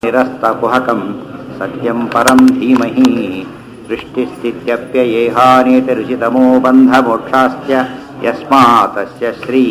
निरस्तकुहकं सत्यं परं धीमहि सृष्टिस्थित्यप्ययेहानेतिरुचितमो बन्धमोक्षाश्च यस्मातस्य श्री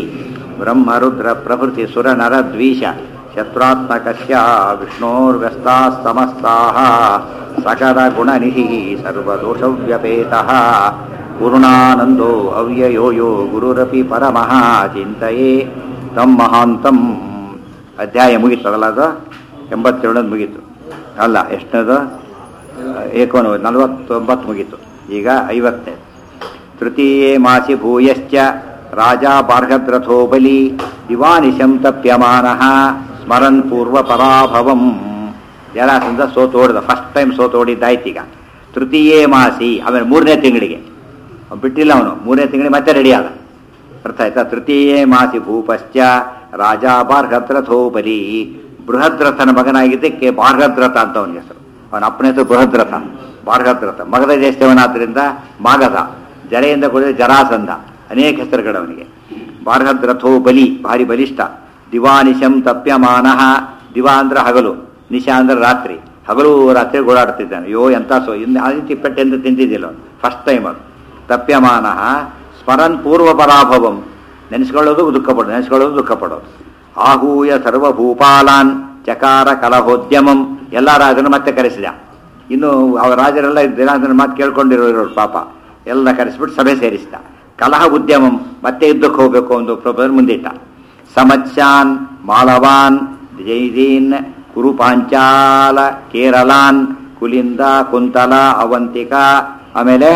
ब्रह्मरुद्रप्रभृतिसुरनरद्वीष शत्रुत्मकस्य विष्णोर्व्यस्ताः समस्ताः सकलगुणनिधिः सर्वदोषव्यपेतः पूर्णानन्दो अव्ययो यो गुरुरपಿ ಪರಮಃ ಚಿಂತೆಯೇ ತಮ್ಮ ಮಹಾಂತಂ ಅಧ್ಯಾಯ ಮುಗೀತದಲ್ಲ ಅದು ಎಂಬತ್ತೇಳದು ಮುಗೀತು ಅಲ್ಲ ಎಷ್ಟನೇದು ಏಕೋನ ನಲವತ್ತೊಂಬತ್ತು ಮುಗೀತು ಈಗ ಐವತ್ತನೇ ತೃತೀಯೇ ಮಾಸಿ ಭೂಯಶ್ಚ ರಾಜ ಬಾರ್ಹದ್ರಥೋ ಬಲಿ ದಿವಾನಿಶಂ ತಪ್ಯಮಾನಃ ಸ್ಮರನ್ ಪೂರ್ವ ಪರಾಭವಂ ಜರಾಸಂದ ಸೋತೋಡಿದ ಫಸ್ಟ್ ಟೈಮ್ ಸೋತೋಡಿದ್ದಾಯ್ತೀಗ ತೃತೀಯೇ ಮಾಸಿ ಆಮೇಲೆ ಮೂರನೇ ತಿಂಗಳಿಗೆ ಅವ್ನು ಬಿಟ್ಟಿಲ್ಲ ಅವನು ಮೂರನೇ ತಿಂಗಳಿಗೆ ಮತ್ತೆ ರೆಡಿ ಆದ ಅರ್ಥ ಆಯ್ತಾ ತೃತೀಯೇ ಮಾಸಿ ಭೂಪಶ್ಚ ರಾಜ ಬಾರ್ಹದ್ರಥೋ ಬಲಿ ಬೃಹದ್ರಥನ ಮಗನಾಗಿದ್ದಕ್ಕೆ ಬಾರ್ಹದ್ರಥ ಅಂತ ಅವನ ಹೆಸರು ಅವನ ಅಪ್ಪನ ಹೆಸರು ಬೃಹದ್ರಥ ಬಾರ್ಹದ್ರಥ ಮಗಧ ದೇಶದವನಾದ್ರಿಂದ ಮಾಗಧ ಜರೆಯಿಂದ ಕೂಡ ಜರಾಸಂಧ ಅನೇಕ ಹೆಸರುಗಳು ಅವನಿಗೆ ಬಾರ್ಹದ್ರಥೋ ಬಲಿ ಭಾರಿ ಬಲಿಷ್ಠ ದಿವಾನಿಶಂ ತಪ್ಯಮಾನಃ ದಿವಾ ಅಂದ್ರೆ ಹಗಲು ನಿಶಾ ಅಂದ್ರೆ ರಾತ್ರಿ ಹಗಲು ರಾತ್ರಿ ಓಡಾಡ್ತಿದ್ದಾನೆ ಅಯ್ಯೋ ಎಂತ ಸೋ ಇನ್ನು ಆ ರೀತಿ ಪೆಟ್ಟೆಂದು ತಿಂತಿದ್ದಿಲ್ಲ ಫಸ್ಟ್ ಟೈಮ್ ಅದು ತಪ್ಯಮಾನ ಸ್ಮರನ್ ಪೂರ್ವ ಪರಾಭವಂ ನೆನೆಸ್ಕೊಳ್ಳೋದು ದುಃಖ ಪಡೋದು ನೆನೆಸ್ಕೊಳ್ಳೋದು ದುಃಖ ಪಡೋದು ಆಹೂಯ ಸರ್ವಭೂಪಾಲಾನ್ ಚಕಾರ ಕಲಹೋದ್ಯಮಂ ಎಲ್ಲ ರಾಜರನ್ನು ಮತ್ತೆ ಕರೆಸಿದ ಇನ್ನು ಅವರ ರಾಜರೆಲ್ಲ ದಿನಾಂತರ ಮಾತು ಕೇಳ್ಕೊಂಡಿರೋರು ಪಾಪ ಎಲ್ಲ ಕರೆಸಿಬಿಟ್ಟು ಸಭೆ ಸೇರಿಸಿದ ಕಲಹ ಉದ್ಯಮಂ ಮತ್ತೆ ಯುದ್ಧಕ್ಕೆ ಹೋಗಬೇಕು ಒಂದು ಪ್ರೊಪೋಸಲ್ ಮುಂದಿಟ್ಟ ಸಮತ್ಸ್ಯಾನ್ ಮಾಳವಾನ್ ಜೈದೀನ್ ಕುರುಪಾಂಚಾಲ ಕೇರಳಾನ್ ಕುಲಿಂದ ಕುಂತಲ ಅವಂತಿಕ ಆಮೇಲೆ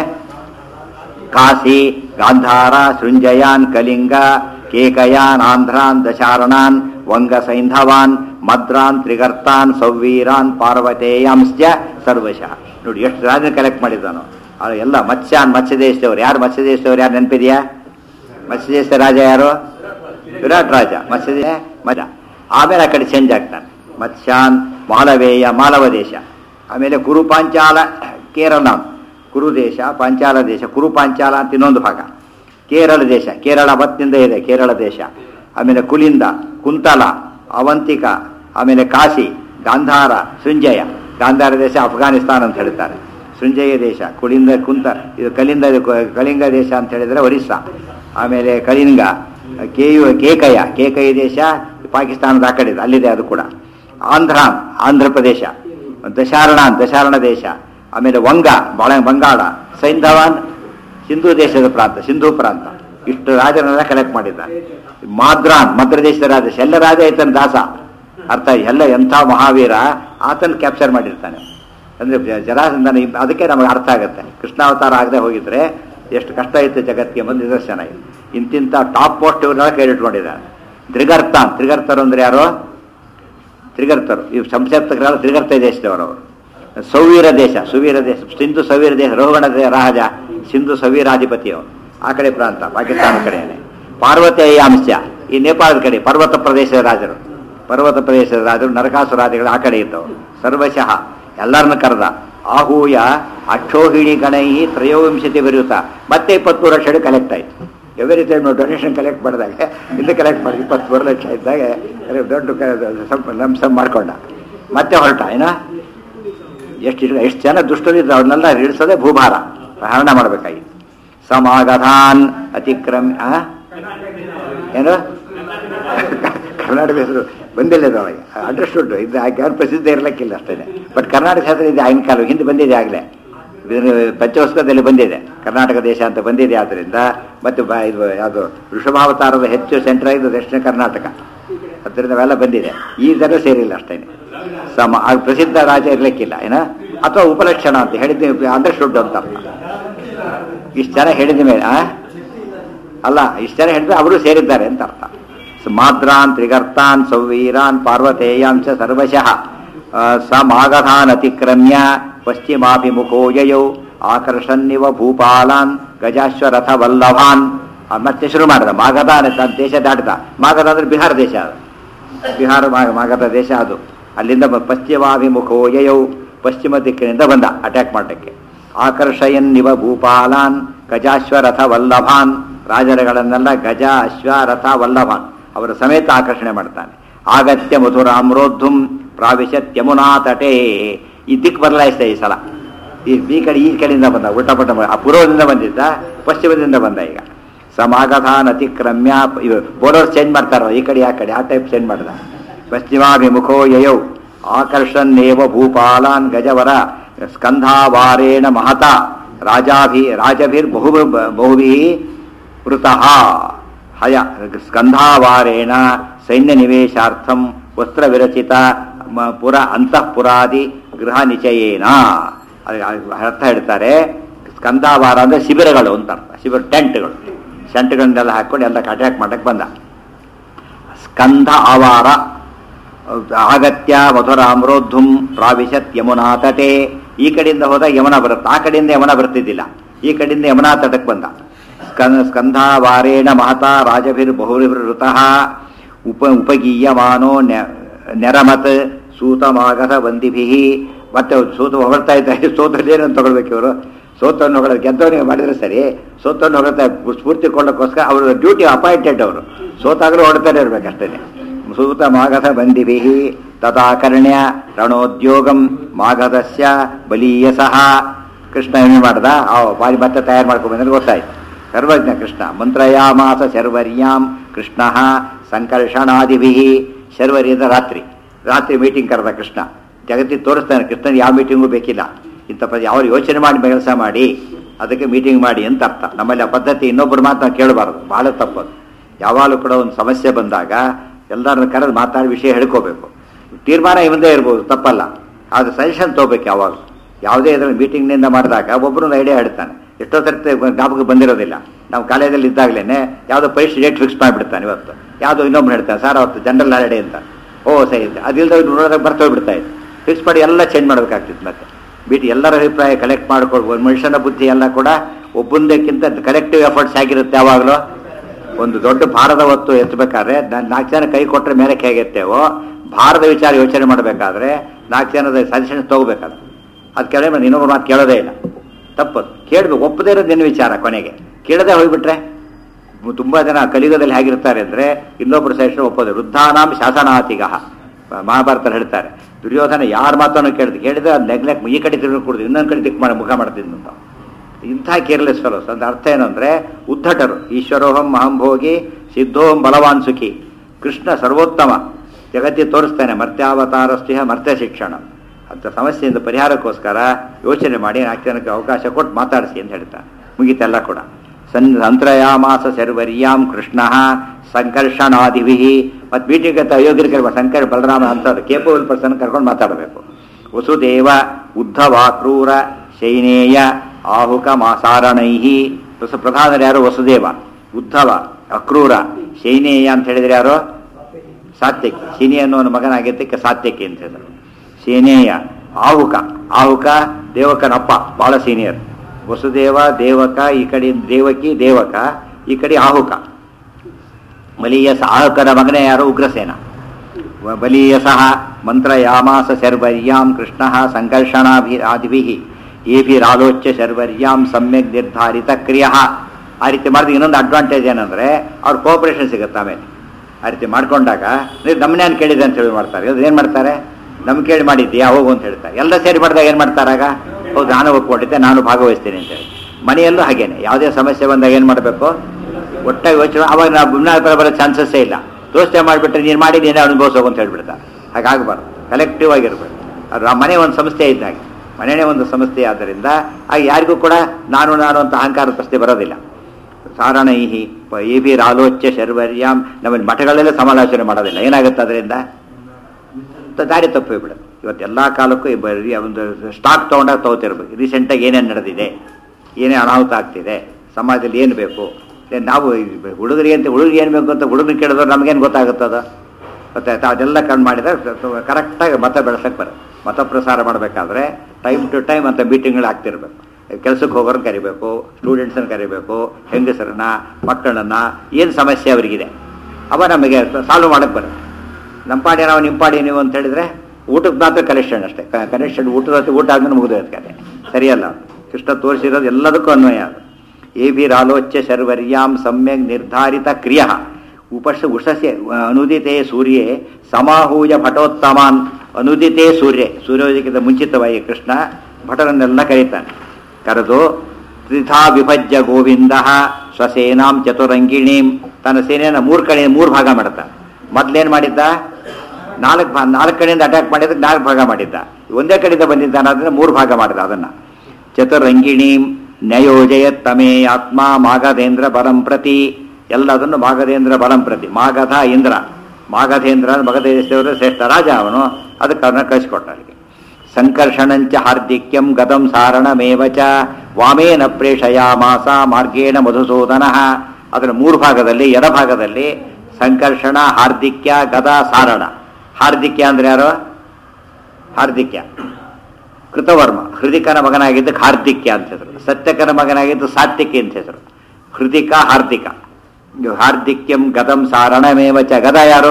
ಕಾಶಿ ಗಾಂಧಾರ ಸೃಂಜಯಾನ್ ಕಲಿಂಗ ಕೇಕಯಾನ್ ಆಂಧ್ರಾನ್ ದಶಾರಣಾನ್ ವಂಗ ಸೈಂಧವಾನ್ ಮದ್ರಾನ್ ತ್ರಿಗರ್ತಾನ್ ಸೌವೀರಾನ್ ಪಾರ್ವತೇಯಾಂಶ್ಚ ಸರ್ವಶಃ ನೋಡಿ ಎಷ್ಟು ರಾಜನ ಕಲೆಕ್ಟ್ ಮಾಡಿದ್ದಾನು ಅವ್ರು ಎಲ್ಲ ಮತ್ಸ್ಯಾನ್ ಮತ್ಸ್ಯ ದೇಶದವ್ರು ಯಾರು ಮತ್ಸ್ಯ ದೇಶದವ್ರು ಯಾರು ನೆನಪಿದೆಯಾ ಮತ್ಸ್ಯ ದೇಶದ ರಾಜ ಯಾರು ವಿರಾಟ್ ರಾಜ ಮತ್ಸ್ಯ ಮಜ ಆಮೇಲೆ ಆ ಕಡೆ ಚೇಂಜ್ ಆಗ್ತಾನೆ ಮತ್ಸ್ಯಾನ್ ಮಾಲವೇಯ ಮಾಲವ ದೇಶ ಆಮೇಲೆ ಕುರು ಪಾಂಚಾಲ ಕೇರಳ ಕುರು ದೇಶ ಪಾಂಚಾಲ ದೇಶ ಕುರು ಪಾಂಚಾಲ ಅಂತ ಇನ್ನೊಂದು ಭಾಗ ಕೇರಳ ದೇಶ ಕೇರಳ ಅವತ್ತಿಂದ ಇದೆ ಕೇರಳ ದೇಶ ಆಮೇಲೆ ಕುಲಿಂದ ಕುಂತಲ ಅವಂತಿಕ ಆಮೇಲೆ ಕಾಶಿ ಗಾಂಧಾರ ಸೃಂಜಯ ಗಾಂಧಾರ ದೇಶ ಅಫ್ಘಾನಿಸ್ತಾನ ಅಂತ ಹೇಳ್ತಾರೆ ಸೃಂಜಯ ದೇಶ ಕುಳಿಂದ ಕುಂತ ಇದು ಕಲಿಂದ ಕಳಿಂಗ ದೇಶ ಅಂತ ಹೇಳಿದರೆ ಒರಿಸ್ಸಾ ಆಮೇಲೆ ಕಳಿಂಗ ಕೇಯು ಕೇಕಯ ಕೇಕಯ ದೇಶ ಪಾಕಿಸ್ತಾನದ ಆ ಕಡೆ ಇದೆ ಅಲ್ಲಿದೆ ಅದು ಕೂಡ ಆಂಧ್ರಾನ್ ಆಂಧ್ರ ಪ್ರದೇಶ ದಶಾರಣಾನ್ ದಶಾರಣ ದೇಶ ಆಮೇಲೆ ವಂಗ ಬಾಳ ಬಂಗಾಳ ಸೈಂಧವಾನ್ ಸಿಂಧು ದೇಶದ ಪ್ರಾಂತ ಸಿಂಧು ಪ್ರಾಂತ ಇಷ್ಟು ರಾಜರನ್ನೆಲ್ಲ ಕಲೆಕ್ಟ್ ಮಾಡಿದ್ದಾನೆ ಮಾದ್ರಾನ್ ಮದ್ರ ದೇಶದ ರಾಜ ಎಲ್ಲ ರಾಜ ಆಯ್ತಾನೆ ದಾಸ ಅರ್ಥ ಎಲ್ಲ ಎಂಥ ಮಹಾವೀರ ಆತನ ಕ್ಯಾಪ್ಚರ್ ಮಾಡಿರ್ತಾನೆ ಅಂದ್ರೆ ಜರಾಸಂಧನ ಅದಕ್ಕೆ ನಮಗೆ ಅರ್ಥ ಆಗುತ್ತೆ ಕೃಷ್ಣಾವತಾರ ಆಗದೆ ಹೋಗಿದ್ರೆ ಎಷ್ಟು ಕಷ್ಟ ಇತ್ತು ಜಗತ್ತಿಗೆ ಬಂದು ನಿದರ್ಶನ ಇದೆ ಇಂತಿಂಥ ಟಾಪ್ ಪೋಸ್ಟ್ ಇವರೆಲ್ಲ ಕೈಲಿಟ್ಕೊಂಡಿದ್ದಾರೆ ತ್ರಿಗರ್ತಾನ್ ತ್ರಿಗರ್ತರು ಅಂದ್ರೆ ಯಾರು ತ್ರಿಗರ್ತರು ಇವು ಸಂಸಪ್ತಕರೆಲ್ಲ ತ್ರಿಗರ್ತ ದೇಶದವರು ಅವರು ಸೌವೀರ ದೇಶ ಸುವೀರ ದೇಶ ಸಿಂಧು ಸವೀರ ದೇಶ ರೋಹಣ ರಾಜ ಸಿಂಧು ಸವೀರಾಧಿಪತಿ ಅವರು ಆ ಕಡೆ ಪ್ರಾಂತ ಪಾಕಿಸ್ತಾನ ಕಡೆಯೇ ಪಾರ್ವತೇಯಾಂಶ ಈ ನೇಪಾಳದ ಕಡೆ ಪರ್ವತ ಪ್ರದೇಶದ ರಾಜರು ಪರ್ವತ ಪ್ರದೇಶದ ರಾಜರು ನರಕಾಸುರಾದಿಗಳು ಆ ಕಡೆ ಇದ್ದವರು ಸರ್ವಶಃ ಎಲ್ಲರನ್ನ ಕರೆದ ಆಹೂಯ ಅಕ್ಷೋಹಿಣಿ ಗಣೈ ತ್ರಯೋವಿಂಶತಿ ಬರೆಯುತ್ತಾ ಮತ್ತೆ ಇಪ್ಪತ್ಮೂರು ಲಕ್ಷ ಕಲೆಕ್ಟ್ ಆಯಿತು ಎವರಿ ಟೈಮ್ ಡೊನೇಷನ್ ಕಲೆಕ್ಟ್ ಮಾಡಿದಾಗ ಇಲ್ಲಿ ಕಲೆಕ್ಟ್ ಮಾಡಿ ಇಪ್ಪತ್ಮೂರು ಲಕ್ಷ ಇದ್ದಾಗ ದೊಡ್ಡ ಸ್ವಲ್ಪ ಲಂಸಮ್ ಮಾಡ್ಕೊಂಡ ಮತ್ತೆ ಹೊರಟ ಏನ ಎಷ್ಟು ಎಷ್ಟು ಜನ ದುಷ್ಟರಿದ್ರು ಅವ್ರನ್ನೆಲ್ಲ ಹಿಡಿಸೋದೇ ಭೂಭಾರ ಹರಣ ಮಾಡಬೇಕಾಗಿತ್ತು ಸಮಾಗಧಾನ್ ಅತಿಕ್ರಮ ಏನು ಕರ್ನಾಟಕ ಹೆಸರು ಬಂದಿಲ್ಲ ಅದ್ರೊಳಗೆ ಅಂಡರ್ಸ್ಟುಡ್ ಇದು ಯಾರು ಪ್ರಸಿದ್ಧ ಇರಲಿಕ್ಕಿಲ್ಲ ಅಷ್ಟೇ ಬಟ್ ಕರ್ನಾಟಕ ಹೆಸರು ಇದೆ ಆಗಿನ ಕಾಲ ಹಿಂದೆ ಬಂದಿದೆ ಆಗಲೇ ಪಂಚವಸ್ಕದಲ್ಲಿ ಬಂದಿದೆ ಕರ್ನಾಟಕ ದೇಶ ಅಂತ ಬಂದಿದೆ ಆದ್ದರಿಂದ ಮತ್ತು ಬ ಇದು ಯಾವುದು ವೃಷಭಾವತಾರದ ಹೆಚ್ಚು ಸೆಂಟರ್ ಇದು ದಕ್ಷಿಣ ಕರ್ನಾಟಕ ಅದರಿಂದ ಅವೆಲ್ಲ ಬಂದಿದೆ ಈ ಥರ ಸೇರಿಲ್ಲ ಅಷ್ಟೇ ಸಮ ಪ್ರಸಿದ್ಧ ರಾಜ ಇರಲಿಕ್ಕಿಲ್ಲ ಏನ ಅಥವಾ ಉಪಲಕ್ಷಣ ಅಂತ ಹೇಳಿದ್ದೆ ಅಂಡರ್ಸ್ಟುಡ್ ಅಂತ ಇಷ್ಟು ಜನ ಹೇಳಿದ ಮೇಲೆ ಅಲ್ಲ ಇಷ್ಟು ಜನ ಹೇಳಿದ್ರೆ ಅವರು ಸೇರಿದ್ದಾರೆ ಅಂತ ಅರ್ಥ ಮಾದ್ರಾನ್ ತ್ರಿಗರ್ತಾನ್ ಸೌವೀರಾನ್ ಪಾರ್ವತೇಯಾಂಶ ಸರ್ವಶಃ ಸ ಮಾಗಧಾನ್ ಅತಿಕ್ರಮ್ಯ ಪಶ್ಚಿಮಾಭಿಮುಖೋ ಯಯೌ ಆಕರ್ಷನ್ನಿವ ಭೂಪಾಲಾನ್ ಗಜಾಶ್ವರಥ ವಲ್ಲಭಾನ್ ಮತ್ತೆ ಶುರು ಮಾಡಿದ ಮಾಗಧಾನ್ ದೇಶ ದಾಟಿದ ಮಾಗಧ ಅಂದ್ರೆ ಬಿಹಾರ ದೇಶ ಅದು ಬಿಹಾರ ಮಾಗಧ ದೇಶ ಅದು ಅಲ್ಲಿಂದ ಪಶ್ಚಿಮಾಭಿಮುಖೋ ಯಯೌ ಪಶ್ಚಿಮ ದಿಕ್ಕಿನಿಂದ ಬಂದ ಅಟ್ಯಾಕ್ ಮಾಡಲಿಕ್ಕೆ ಆಕರ್ಷಯನ್ನಿವ ಭೂಪಾಲಾನ್ ಗಜಾಶ್ವರಥ ವಲ್ಲಭಾನ್ ರಾಜರುಗಳನ್ನೆಲ್ಲ ಗಜ ಅಶ್ವ ರಥ ವಲ್ಲಭಾನ್ ಅವರ ಸಮೇತ ಆಕರ್ಷಣೆ ಮಾಡ್ತಾನೆ ಆಗತ್ಯ ಮಧುರಾಮ್ರೋದ್ಧುಂ ಪ್ರಾವಿಶತ್ ಯಮುನಾ ತಟೇ ಈ ದಿಕ್ಕು ಬದಲಾಯಿಸ್ತಾ ಈ ಸಲ ಈ ಈ ಕಡೆ ಈ ಕಡೆಯಿಂದ ಬಂದ ಉಲ್ಟಾ ಪಟ್ಟ ಬಂದ. ಆ ಪೂರ್ವದಿಂದ ಬಂದಿದ್ದ ಪಶ್ಚಿಮದಿಂದ ಬಂದ ಈಗ ಸಮಾಗತಾನ್ ಅತಿಕ್ರಮ್ಯ ಇವು ಬೋಲರ್ ಚೇಂಜ್ ಮಾಡ್ತಾರ ಈ ಕಡೆ ಆ ಕಡೆ ಆ ಟೈಪ್ ಚೇಂಜ್ ಮಾಡ್ದ ಪಶ್ಚಿಮಾಭಿಮುಖೋ ಯಯೌ ಆಕರ್ಷನ್ನೇವ ಭೂಪಾಲಾನ್ ಗಜವರ ಸ್ಕಂಧಾವಾರೇಣ ಮಹತ ರಾಜಾಭಿ ರಾಜಭಿರ್ ಬಹು ಬಹುಭಿ ವೃತಃ ಹಯ ಸ್ಕಂಧಾವಾರೇಣ ಸೈನ್ಯ ನಿವೇಶಾರ್ಥಂ ವಸ್ತ್ರ ವಿರಚಿತ ಮ- ಪುರ ಅಂತಃಪುರಾದಿ ಗೃಹ ನಿಚಯೇನ ಅದಕ್ಕೆ ಅರ್ಥ ಹೇಳ್ತಾರೆ ಸ್ಕಂಧಾವಾರ ಅಂದ್ರೆ ಶಿಬಿರಗಳು ಅಂತ ಅರ್ಥ ಶಿಬಿರ ಟೆಂಟ್ಗಳು ಟೆಂಟ್ಗಳನ್ನೆಲ್ಲ ಹಾಕೊಂಡು ಎಲ್ಲ ಅಟ್ಯಾಕ್ ಮಾಡಕ್ಕೆ ಬಂದ ಸ್ಕಂಧ ಆವಾರ ಆಗತ್ಯ ಮಧುರಾಮ್ರೋದ್ಧುಂ ಪ್ರಾವಿಶತ್ ಯಮುನಾ ತಟೆ ಈ ಕಡೆಯಿಂದ ಹೋದ ಯಮುನ ಬರುತ್ತೆ ಆ ಕಡೆಯಿಂದ ಯಮುನ ಬರ್ತಿದ್ದಿಲ್ಲ ಈ ಕಡೆಯಿಂದ ಯಮುನಾ ತಟಕ್ಕೆ ಬಂದ ಸ್ಕಂದ ಸ್ಕಂಧಾವಾರೇಣ ಮಹತಾ ರಾಜಭಿರ್ ಬಹುವಿವೃತಃ ಉಪ ಉಪಗೀಯಮಾನೋ ನೆ- ನೆರಮತ್ ಸೂತಮಾಗತ ವಂದಿಭಿ ಮತ್ತೆ ಸೂತ ಹೊಗಳ್ತಾ ಇದ್ದಾರೆ ಸೋತಲ್ಲಿ ಏನಂತ ತಗೊಳ್ಬೇಕು ಇವರು ಸೋತವನ್ನು ಹೊಗಳ ಗೆದ್ದವನಿಗೆ ಮಾಡಿದ್ರೆ ಸರಿ ಸೋತವನ್ನು ಹೊಗಳ್ತಾ ಸ್ಫೂರ್ತಿ ಕೊಳ್ಳೋಕ್ಕೋಸ್ಕರ ಅವರು ಡ್ಯೂಟಿ ಅಪಾಯಿಂಟೆಡ್ ಅವರು ಸೋತಾಗಲೂ ಹೊಡ್ತಾನೆ ಇರ್ಬೇಕಷ್ಟೇ ಸೂತ ಮಾಗಧ ಬಂದಿಭಿ ತದಾಕರ್ಣ್ಯ ರಣೋದ್ಯೋಗಂ ಮಾಗಧಸ್ಯ ಬಲೀಯಸಃ ಕೃಷ್ಣ ಏನು ಮಾಡ್ದ ಆ ಬಾರಿ ಮತ್ತೆ ತಯಾರು ಮಾಡ್ಕೊಂಡು ಬಂದ್ರೆ ಗೊತ್ತಾಯ್ತು ಸರ್ವಜ್ಞ ಕೃಷ್ಣ ಮಂತ್ರಯಾಮಾಸ ಶರ್ವರ್ಯಾಂ ಕೃಷ್ಣ ಸಂಕರ್ಷಣಾದಿಭಿ ಶರ್ವರ್ಯದ ರಾತ್ರಿ ರಾತ್ರಿ ಮೀಟಿಂಗ್ ಕರೆದ ಕೃಷ್ಣ ಜಗತ್ತಿಗೆ ತೋರಿಸ್ತಾನೆ ಕೃಷ್ಣನ್ ಯಾವ ಮೀಟಿಂಗು ಬೇಕಿಲ್ಲ ಇಂಥ ಪದ ಯಾವ ಯೋಚನೆ ಮಾಡಿ ಕೆಲಸ ಮಾಡಿ ಅದಕ್ಕೆ ಮೀಟಿಂಗ್ ಮಾಡಿ ಅಂತ ಅರ್ಥ ನಮ್ಮಲ್ಲಿ ಆ ಪದ್ಧತಿ ಇನ್ನೊಬ್ಬರು ಮಾತು ನಾವು ಕೇಳಬಾರ್ದು ಬಹಳ ತಪ್ಪದು ಯಾವಾಗಲೂ ಕೂಡ ಒಂದು ಸಮಸ್ಯೆ ಬಂದಾಗ ಎಲ್ಲರನ್ನ ಕರೆದು ಮಾತಾಡಿ ವಿಷಯ ಹೇಳ್ಕೋಬೇಕು ತೀರ್ಮಾನ ಇವಂದೇ ಇರ್ಬೋದು ತಪ್ಪಲ್ಲ ಆದ್ರೆ ಸಜೆಷನ್ ತಗೋಬೇಕು ಯಾವಾಗ ಯಾವುದೇ ಇದರಲ್ಲಿ ಮೀಟಿಂಗ್ನಿಂದ ಮಾಡಿದಾಗ ಒಬ್ಬರೊಂದು ಐಡಿಯಾ ಹೇಳ್ತಾನೆ ಎಷ್ಟೋ ಸರ್ತಿ ಜ್ಞಾಪಕ ಬಂದಿರೋದಿಲ್ಲ ನಾವು ಕಾಲೇಜಲ್ಲಿ ಇದ್ದಾಗಲೇ ಯಾವುದೋ ಪರೀಕ್ಷೆ ಡೇಟ್ ಫಿಕ್ಸ್ ಮಾಡಿಬಿಡ್ತಾನೆ ಇವತ್ತು ಯಾವುದೋ ಇನ್ನೊಬ್ರು ಹೇಳ್ತಾನೆ ಸರ್ ಅವತ್ತು ಜನರಲ್ ಹಾಲಿಡೇ ಅಂತ ಓ ಸರಿ ಅಂತ ಅದಿಲ್ಲದೆ ನೋಡೋದಾಗ ಬರ್ತೋಗ್ಬಿಡ್ತಾ ಇತ್ತು ಫಿಕ್ಸ್ ಮಾಡಿ ಎಲ್ಲ ಚೇಂಜ್ ಮಾಡಬೇಕಾಗ್ತಿತ್ತು ಮತ್ತೆ ಬಿಟ್ಟು ಎಲ್ಲರ ಅಭಿಪ್ರಾಯ ಕಲೆಕ್ಟ್ ಮಾಡ್ಕೊಳ್ಬೋದು ಮನುಷ್ಯನ ಬುದ್ಧಿ ಎಲ್ಲ ಕೂಡ ಒಬ್ಬಂದಕ್ಕಿಂತ ಕಲೆಕ್ಟಿವ್ ಎಫರ್ಟ್ಸ್ ಆಗಿರುತ್ತೆ ಯಾವಾಗಲೂ ಒಂದು ದೊಡ್ಡ ಭಾರದ ಹೊತ್ತು ಎತ್ತಬೇಕಾದ್ರೆ ನಾನು ನಾಲ್ಕು ಜನ ಕೈ ಕೊಟ್ಟರೆ ಮೇಲೆ ಹೇಗೆತ್ತೇವೋ ಭಾರದ ವಿಚಾರ ಯೋಚನೆ ಮಾಡಬೇಕಾದ್ರೆ ನಾಲ್ಕು ಜನದ ಸಜೆಷನ್ಸ್ ತಗೋಬೇಕಾದ್ರೆ ಅದು ಕೇಳಿದ್ರೆ ಇನ್ನೊಬ್ಬರು ಮಾತು ಕೇಳೋದೇ ಇಲ್ಲ ತಪ್ಪದು ಕೇಳಬೇಕು ಒಪ್ಪದೇ ಇರೋದು ನಿನ್ನ ವಿಚಾರ ಕೊನೆಗೆ ಕೇಳದೆ ಹೋಗ್ಬಿಟ್ರೆ ತುಂಬಾ ಜನ ಕಲಿಯುಗದಲ್ಲಿ ಹೇಗಿರ್ತಾರೆ ಅಂದ್ರೆ ಇನ್ನೊಬ್ಬರು ಸಜೆಷನ್ ಒಪ್ಪೋದು ವೃದ್ಧಾನಾಂ ಶಾಸನಾತಿಗ ಮಹಾಭಾರತ ಹೇಳ್ತಾರೆ ದುರ್ಯೋಧನ ಯಾರ ಮಾತನ್ನು ಕೇಳಿದ್ ಕೇಳಿದ್ರೆ ಅದು ನೆಗ್ಲೆಕ್ಟ್ ಈ ಕಡೆ ತಿರುಗಿ ಕೊಡ್ದು ಇನ್ನೊಂದು ಕಡೆ ತಿಕ್ ಮಾಡಿ ಮುಖ ಮಾಡ್ತಿದ್ದು ಅಂತ ಇಂಥ ಕೇರ್ಲೆಸ್ ಫೆಲೋಸ್ ಅಂತ ಅರ್ಥ ಏನು ಅಂದ್ರೆ ಉದ್ಧಟರು ಈಶ್ವರೋಹಂ ಅಹಂಭೋಗಿ ಸಿದ್ಧೋಹಂ ಬಲವಾನ್ ಸುಖಿ ಕೃಷ್ಣ ಸರ್ವೋತ್ತಮ ಜಗತ್ತಿಗೆ ತೋರಿಸ್ತಾನೆ ಮರ್ತ್ಯಾವತಾರಸ್ತಿಹ ಮರ್ತ್ಯ ಶಿಕ್ಷಣ ಅಂತ ಸಮಸ್ಯೆಯಿಂದ ಪರಿಹಾರಕ್ಕೋಸ್ಕರ ಯೋಚನೆ ಮಾಡಿ ನಾಲ್ಕು ಜನಕ್ಕೆ ಅವಕಾಶ ಕೊಟ್ಟು ಮಾತಾಡಿಸಿ ಅಂತ ಹೇಳ್ತಾನೆ ಮುಗೀತೆಲ್ಲ ಕೂಡ ಸನ್ ಸಂತ್ರಯಾಮಾಸ ಶರ್ವರ್ಯಾಂ ಕೃಷ್ಣ ಸಂಕರ್ಷಣಾದಿಭಿ ಮತ್ತು ಮೀಟಿಂಗ್ ಅಂತ ಅಯೋಗ್ಯರು ಕರ್ಕೊಂಡು ಸಂಕರ್ ಬಲರಾಮ ಅಂತ ಕೇಪಬಲ್ ಪರ್ಸನ್ ಕರ್ಕೊಂಡು ಮಾತಾಡಬೇಕು ವಸುದೇವ ಉದ್ಧವ ಕ್ರೂರ ಶೈನೇಯ ಆಹುಕ ಮಾಸಾರಣೈಹಿ ಹೊಸ ಪ್ರಧಾನರು ಯಾರು ವಸುದೇವ ಉದ್ಧವ ಅಕ್ರೂರ ಶೈನೇಯ ಅಂತ ಹೇಳಿದ್ರೆ ಯಾರು ಸಾತ್ಯಕಿ ಶನಿ ಅನ್ನೋ ಮಗನಾಗಿದ್ದಕ್ಕೆ ಸಾತ್ಯಕಿ ಅಂತ ಹೇಳಿದ್ರು ಶೇನೇಯ ಆಹುಕ ಆಹುಕ ದೇವಕನಪ್ಪ ಬಹಳ ಸೀನಿಯರ್ ವಸುದೇವ ದೇವಕ ಈ ಕಡೆ ದೇವಕಿ ದೇವಕ ಈ ಕಡೆ ಆಹುಕ ಬಲೀಯಸ ಆಹುಕನ ಮಗನೇ ಯಾರು ಉಗ್ರಸೇನ ವ- ಬಲೀಯಸಃ ಮಂತ್ರಯಾಮಾಸ ಶರ್ವರ್ಯಾಂ ಕೃಷ್ಣ ಸಂಕರ್ಷಣಾಭಿ ಆದಿಭಿ ಏಭಿರಾಲೋಚ್ಯ ಶರ್ವರ್ಯಾಂ ಸಮ್ಯಕ್ ನಿರ್ಧಾರಿತ ಕ್ರಿಯ ಆ ರೀತಿ ಮಾಡಿದ ಇನ್ನೊಂದು ಅಡ್ವಾಂಟೇಜ್ ಏನಂದ್ರೆ ಅವ್ರ ಕೋಆಪರೇಷನ್ ಸಿಗುತ್ತೆ ಆಮೇಲೆ ಆ ರೀತಿ ಮಾಡ್ಕೊಂಡಾಗ ನೀವು ನಮ್ಮನ್ನೇನು ಕೇಳಿದೆ ಅಂತ ಹೇಳಿ ಮಾಡ್ತಾರೆ ಅದು ಏನು ಮಾಡ್ತಾರೆ ನಮ್ ಕೇಳಿ ಮಾಡಿದ್ದೀಯಾ ಹೋಗು ಅಂತ ಹೇಳ್ತಾರೆ ಎಲ್ಲ ಸೇರಿ ಮಾಡಿದಾಗ ಏನು ಮಾಡ್ತಾರಾಗ ಹೌದು ನಾನು ಒಪ್ಕೊಂಡಿದ್ದೆ ನಾನು ಭಾಗವಹಿಸ್ತೀನಿ ಅಂತೇಳಿ ಮನೆಯಲ್ಲೂ ಹಾಗೇನೆ ಯಾವುದೇ ಸಮಸ್ಯೆ ಬಂದಾಗ ಏನು ಮಾಡಬೇಕು ಒಟ್ಟಾಗಿ ಯೋಚನೆ ಅವಾಗ ನಾವು ಭಿನ್ನಾಭಿಪ್ರಾಯ ಬರೋ ಚಾನ್ಸಸ್ಸೇ ಇಲ್ಲ ದೋಸ್ತೆ ಮಾಡಿಬಿಟ್ರೆ ನೀನು ಮಾಡಿ ನೀನೇ ಅನುಭವಿಸೋಗು ಅಂತ ಹೇಳ್ಬಿಡ್ತಾರೆ ಹಾಗಾಗಬಾರ್ದು ಕಲೆಕ್ಟಿವ್ ಆಗಿರ್ಬೇಕು ಅದು ಆ ಮನೆ ಒಂದು ಸಂಸ್ಥೆ ಇದ್ದಾಗ ಮನೆಯೇ ಒಂದು ಸಂಸ್ಥೆ ಆದ್ದರಿಂದ ಆಗ ಯಾರಿಗೂ ಕೂಡ ನಾನು ನಾನು ಅಂತ ಅಹಂಕಾರ ಪ್ರಶ್ನೆ ಬರೋದಿಲ್ಲ ಸಾರಣೈಹಿ ಏಬಿರ್ ಆಲೋಚ್ಯ ಶರ್ವರ್ಯಾಂ ನಮ್ಮಲ್ಲಿ ಮಠಗಳೆಲ್ಲ ಸಮಾಲೋಚನೆ ಮಾಡೋದಿಲ್ಲ ಏನಾಗುತ್ತೆ ಅದರಿಂದ ತ- ದಾರಿ ತಪ್ಪಿ ಬಿಡುತ್ತೆ ಇವತ್ತು ಎಲ್ಲ ಕಾಲಕ್ಕೂ ಈ ಬರೀ ಒಂದು ಸ್ಟಾಕ್ ತೊಗೊಂಡಾಗ ತೊಗೋತಿರ್ಬೇಕು ರೀಸೆಂಟಾಗಿ ಏನೇನು ನಡೆದಿದೆ ಏನೇ ಅನಾಹುತ ಆಗ್ತಿದೆ ಸಮಾಜದಲ್ಲಿ ಏನು ಬೇಕು ಏ ನಾವು ಈ ಹುಡುಗರಿಗೆ ಅಂತ ಹುಡುಗರಿಗೆ ಏನು ಬೇಕು ಅಂತ ಹುಡುಗರು ಕೇಳಿದ್ರೆ ನಮಗೇನು ಗೊತ್ತಾಗುತ್ತದ ಗೊತ್ತಾಯ್ತಾ ಅದೆಲ್ಲ ಕಂಡು ಮಾಡಿದ್ರೆ ಕರೆಕ್ಟಾಗಿ ಮತ ಬೆಳೆಸಕ್ಕೆ ಬರುತ್ತೆ ಮತ ಪ್ರಸಾರ ಮಾಡಬೇಕಾದ್ರೆ ಟೈಮ್ ಟು ಟೈಮ್ ಅಂತ ಮೀಟಿಂಗ್ಗಳು ಆಗ್ತಿರ್ಬೇಕು ಕೆಲಸಕ್ಕೆ ಹೋಗೋರನ್ನ ಕರಿಬೇಕು ಸ್ಟೂಡೆಂಟ್ಸನ್ನು ಕರಿಬೇಕು ಹೆಂಗಸರನ್ನ ಮಕ್ಕಳನ್ನ ಏನು ಸಮಸ್ಯೆ ಅವರಿಗಿದೆ ಅವ ನಮಗೆ ಸಾಲ್ವ್ ಮಾಡಕ್ಕೆ ಬರುತ್ತೆ ನಮ್ಮ ಪಾಡಿ ನಾವು ನಿಮ್ಮ ಪಾಡಿ ನೀವು ಅಂತ ಹೇಳಿದ್ರೆ ಊಟಕ್ಕೆ ಮಾತ್ರ ಕನೆಕ್ಷನ್ ಅಷ್ಟೇ ಕನೆಕ್ಷನ್ ಊಟದ ಹೊತ್ತಿಗೆ ಊಟ ಆದ್ಮೇಲೆ ಮುಗಿದೋಯ್ತು ಕತೆ ಸರಿಯಲ್ಲ ಕೃಷ್ಣ ತೋರಿಸಿರೋದು ಎಲ್ಲದಕ್ಕೂ ಅನ್ವಯ ಅದು ಏಭಿರಾಲೋಚ್ಯ ಶರ್ವರ್ಯಾಂ ಸಮ್ಯಕ್ ನಿರ್ಧಾರಿತ ಕ್ರಿಯ ಉಪಶ ಉಷಸೆ ಅನುದಿತೆ ಸೂರ್ಯೆ ಸಮಾಹೂಯ ಭಟೋತ್ತಮಾನ್ ಅನುದಿತೇ ಸೂರ್ಯ ಸೂರ್ಯೋದಯಕ್ಕಿಂತ ಮುಂಚಿತವಾಗಿ ಕೃಷ್ಣ ಭಟರನ್ನೆಲ್ಲ ಕರೀತಾನೆ ಕರೆದು ತ್ರಿಧಾ ವಿಭಜ್ಯ ಗೋವಿಂದ ಸ್ವಸೇನಾಂ ಚತುರಂಗಿಣೀಂ ತನ್ನ ಸೇನೆಯನ್ನು ಮೂರು ಕಡೆ ಮೂರು ಭಾಗ ಮಾಡ್ತಾನೆ ಮೊದ್ಲೇನು ಮಾಡಿದ್ದ ನಾಲ್ಕು ಭಾ ನಾಲ್ಕು ಕಡೆಯಿಂದ ಅಟ್ಯಾಕ್ ಮಾಡಿದ್ದಕ್ಕೆ ನಾಲ್ಕು ಭಾಗ ಮಾಡಿದ್ದ ಒಂದೇ ಕಡೆಯಿಂದ ಬಂದಿದ್ದಾನೆ ಅದನ್ನ ಮೂರು ಭಾಗ ಮಾಡಿದ ಅದನ್ನ ಚತುರಂಗಿಣೀಂ ನ್ಯಯೋಜಯತ್ ತಮೇ ಆತ್ಮ ಮಾಗಧೇಂದ್ರ ಬಲಂ ಪ್ರತಿ ಎಲ್ಲದನ್ನು ಮಾಗಧೇಂದ್ರ ಬಲಂ ಪ್ರತಿ ಮಾಗಧ ಇಂದ್ರ ಮಾಗಧೇಂದ್ರ ಮಗಧೇಶ್ವರ ಶ್ರೇಷ್ಠ ರಾಜ ಅವನು ಅದಕ್ಕೆ ಅವನ್ನ ಕಳಿಸಿಕೊಟ್ಟ ಅಲ್ಲಿಗೆ ಸಂಕರ್ಷಣಂಚ ಹಾರ್ದಿಕ್ಯಂ ಗದಂ ಸಾರಣಮೇವ ಚ ವಾಮೇನ ಪ್ರೇಷಯಾಮಾಸ ಮಾರ್ಗೇಣ ಮಧುಸೂದನ ಅದರ ಮೂರು ಭಾಗದಲ್ಲಿ ಎಡಭಾಗದಲ್ಲಿ ಸಂಕರ್ಷಣ ಹಾರ್ದಿಕ್ಯ ಗದ ಸಾರಣ ಹಾರ್ದಿಕ್ಯ ಅಂದ್ರೆ ಯಾರು ಹಾರ್ದಿಕ್ಯ ಕೃತವರ್ಮ ಹೃದಿಕನ ಮಗನಾಗಿದ್ದಕ್ಕೆ ಹಾರ್ದಿಕ್ಯ ಅಂತ ಹೆಸರು ಸತ್ಯಕನ ಮಗನಾಗಿದ್ದು ಸಾತ್ವಿಕಿ ಅಂತ ಹೆಸರು ಹೃದಿಕ ಹಾರ್ದಿಕ ಇದು ಹಾರ್ದಿಕ್ಯಂ ಗದಂ ಸಾರಣಮೇವ ಚ ಗದ ಯಾರು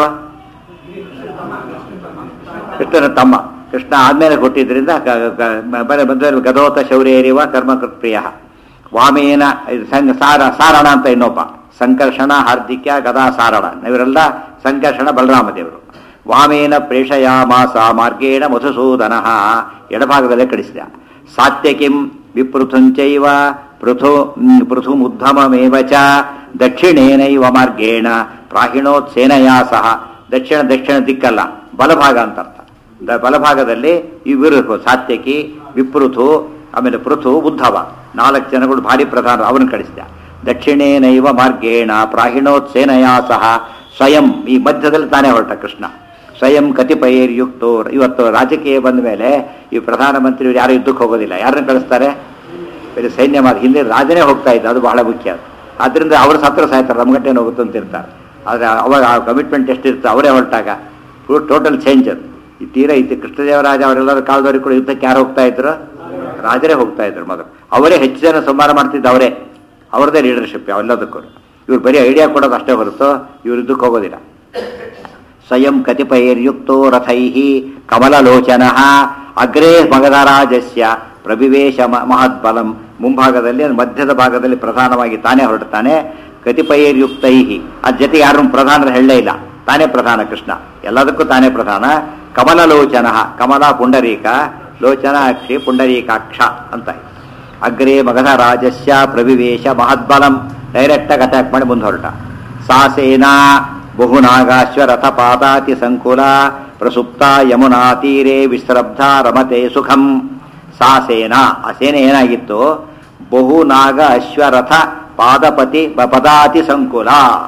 ಕೃಷ್ಣನ ತಮ್ಮ ಕೃಷ್ಣ ಆದ್ಮೇಲೆ ಕೊಟ್ಟಿದ್ರಿಂದ ಗ- ಗ- ಬರೀ ಬಂದ ಗದೋತ ಶೌರ್ಯರಿವ ಕರ್ಮಕೃತ್ಪ್ರಿಯ ವಾಮೇನ ಇದು ಸಂಗ ಸಾರ ಸಾರಣ ಅಂತ ಇನ್ನೊಬ್ಬ ಸಂಕರ್ಷಣ ಹಾರ್ದಿಕ್ಯ ಗದಾ ಸಾರಣ ಇವರೆಲ್ಲ ಸಂಕರ್ಷಣ ಬಲರಾಮ ದೇವರು ವಾಮೇನ ಪ್ರೇಷಯಾಮಾಸ ಮಾರ್ಗೇಣ ಮಧುಸೂದನ ಎಡಭಾಗದಲ್ಲೇ ಕಳಿಸಿದ ಸಾತ್ಯಕಿಂ ವಿಪೃಥುಂಚೈವ ಪೃಥು ಪೃಥುಮುದ್ಧಮಮೇವ ಚ ದಕ್ಷಿಣೇನೈವ ಮಾರ್ಗೇಣ ಪ್ರಾಹಿಣೋತ್ಸೇನಯಾ ಸಹ ದಕ್ಷಿಣ ದಕ್ಷಿಣ ದಿಕ್ಕಲ್ಲ ಬಲಭಾಗ ಅಂತ ಅರ್ಥ ದ- ಬಲಭಾಗದಲ್ಲಿ ಇವರು ಸಾತ್ಯಕಿ ವಿಪೃಥು ಆಮೇಲೆ ಪೃಥು ಉದ್ಧವ ನಾಲ್ಕು ಜನಗಳು ಭಾರಿ ಪ್ರಧಾನ ಅವನು ಕಳಿಸಿದ ದಕ್ಷಿಣೇನೈವ ಮಾರ್ಗೇಣ ಪ್ರಾಹಿಣೋತ್ಸೇನಯಾ ಸಹ ಸ್ವಯಂ ಈ ಮಧ್ಯದಲ್ಲಿ ತಾನೇ ಹೊರಟ ಕೃಷ್ಣ ಸ್ವಯಂ ಕತಿಪಯರ್ಯುಕ್ತೋ ಇವತ್ತು ರಾಜಕೀಯ ಬಂದ ಮೇಲೆ ಈ ಪ್ರಧಾನಮಂತ್ರಿ ಯಾರು ಯುದ್ಧಕ್ಕೆ ಹೋಗೋದಿಲ್ಲ ಯಾರನ್ನ ಕಳಿಸ್ತಾರೆ ಬೇರೆ ಸೈನ್ಯ ಮಾಡಿ ಹಿಂದೆ ರಾಜನೇ ಹೋಗ್ತಾ ಇದ್ದ ಅದು ಬಹಳ ಮುಖ್ಯ ಆದ್ರಿಂದ ಅವ್ರ ಸತ್ರ ಸಾಯ್ತಾರೆ ನಮ್ಗಟ್ಟೇನು ಹೋಗುತ್ತೆ ಅಂತ ಇರ್ತಾರೆ ಆದರೆ ಅವಾಗ ಆ ಕಮಿಟ್ಮೆಂಟ್ ಎಷ್ಟಿರುತ್ತೆ ಅವರೇ ಹೊರಟಾಗ ಫುಲ್ ಟೋಟಲ್ ಚೇಂಜ್ ಅದು ಈ ತೀರಾ ಇತ್ತು ಕೃಷ್ಣದೇವರಾಜ ಅವರೆಲ್ಲರ ಕಾಲದವರೆಗೆ ಕೂಡ ಯುದ್ಧಕ್ಕೆ ಯಾರು ಹೋಗ್ತಾ ಇದ್ರು ರಾಜರೇ ಹೋಗ್ತಾ ಇದ್ರು ಮೊದಲು ಅವರೇ ಹೆಚ್ಚು ಜನ ಸಂಹಾರ ಮಾಡ್ತಿದ್ದು ಅವರೇ ಅವ್ರದ್ದೇ ಲೀಡರ್ಶಿಪ್ ಎಲ್ಲದಕ್ಕೂ ಇವ್ರು ಬರೀ ಐಡಿಯಾ ಕೊಡೋದು ಅಷ್ಟೇ ಹೊರತು ಇವ್ರು ಯುದ್ಧಕ್ಕೆ ಹೋಗೋದಿಲ್ಲ ಸ್ವಯಂ ಕತಿಪಯರ್ಯುಕ್ತೋ ರಥೈ ಕಮಲಲೋಚನ ಅಗ್ರೇ ಮಗಧರಾಜಸ್ಯ ಪ್ರವಿವೇಶ ಮ- ಮಹದ್ಬಲಂ ಮುಂಭಾಗದಲ್ಲಿ ಅಂದ್ರೆ ಮಧ್ಯದ ಭಾಗದಲ್ಲಿ ಪ್ರಧಾನವಾಗಿ ತಾನೇ ಹೊರಡ್ತಾನೆ ಕತಿಪಯರ್ಯುಕ್ತೈ ಅದ್ ಜೊತೆ ಯಾರು ಪ್ರಧಾನರು ಹೇಳಲೇ ಇಲ್ಲ ತಾನೇ ಪ್ರಧಾನ ಕೃಷ್ಣ ಎಲ್ಲದಕ್ಕೂ ತಾನೇ ಪ್ರಧಾನ ಕಮಲಲೋಚನ ಕಮಲ ಪುಂಡರೀಕ ಲೋಚನ ಅಕ್ಷಿ ಪುಂಡರೀಕಾಕ್ಷ ಅಂತ ಅಗ್ರೇ ಮಗಧ ರಾಜಸ್ಯ ಪ್ರವಿವೇಶ ಮಹದ್ಬಲಂ ಡೈರೆಕ್ಟಾಗಿ ಅಟ್ಯಾಕ್ ಮಾಡಿ ಮುಂದೆ ಹೊರಟ ಸಾ ಸೇನಾ ಬಹುನಾಗಾಶ್ವ ರಥ ಪಾದಾತಿ ಸಂಕುಲ ಪ್ರಸುಪ್ತ ಯಮುನಾ ತೀರೆ ವಿಶ್ರಬ್ಧ ರಮತೆ ಸುಖಂ ಸಾ ಸೇನಾ ಆ ಸೇನೆ ಏನಾಗಿತ್ತು ಬಹುನಾಗ ಅಶ್ವರಥ ಪಾದಪತಿ ಬ- ಪದಾತಿ ಸಂಕುಲ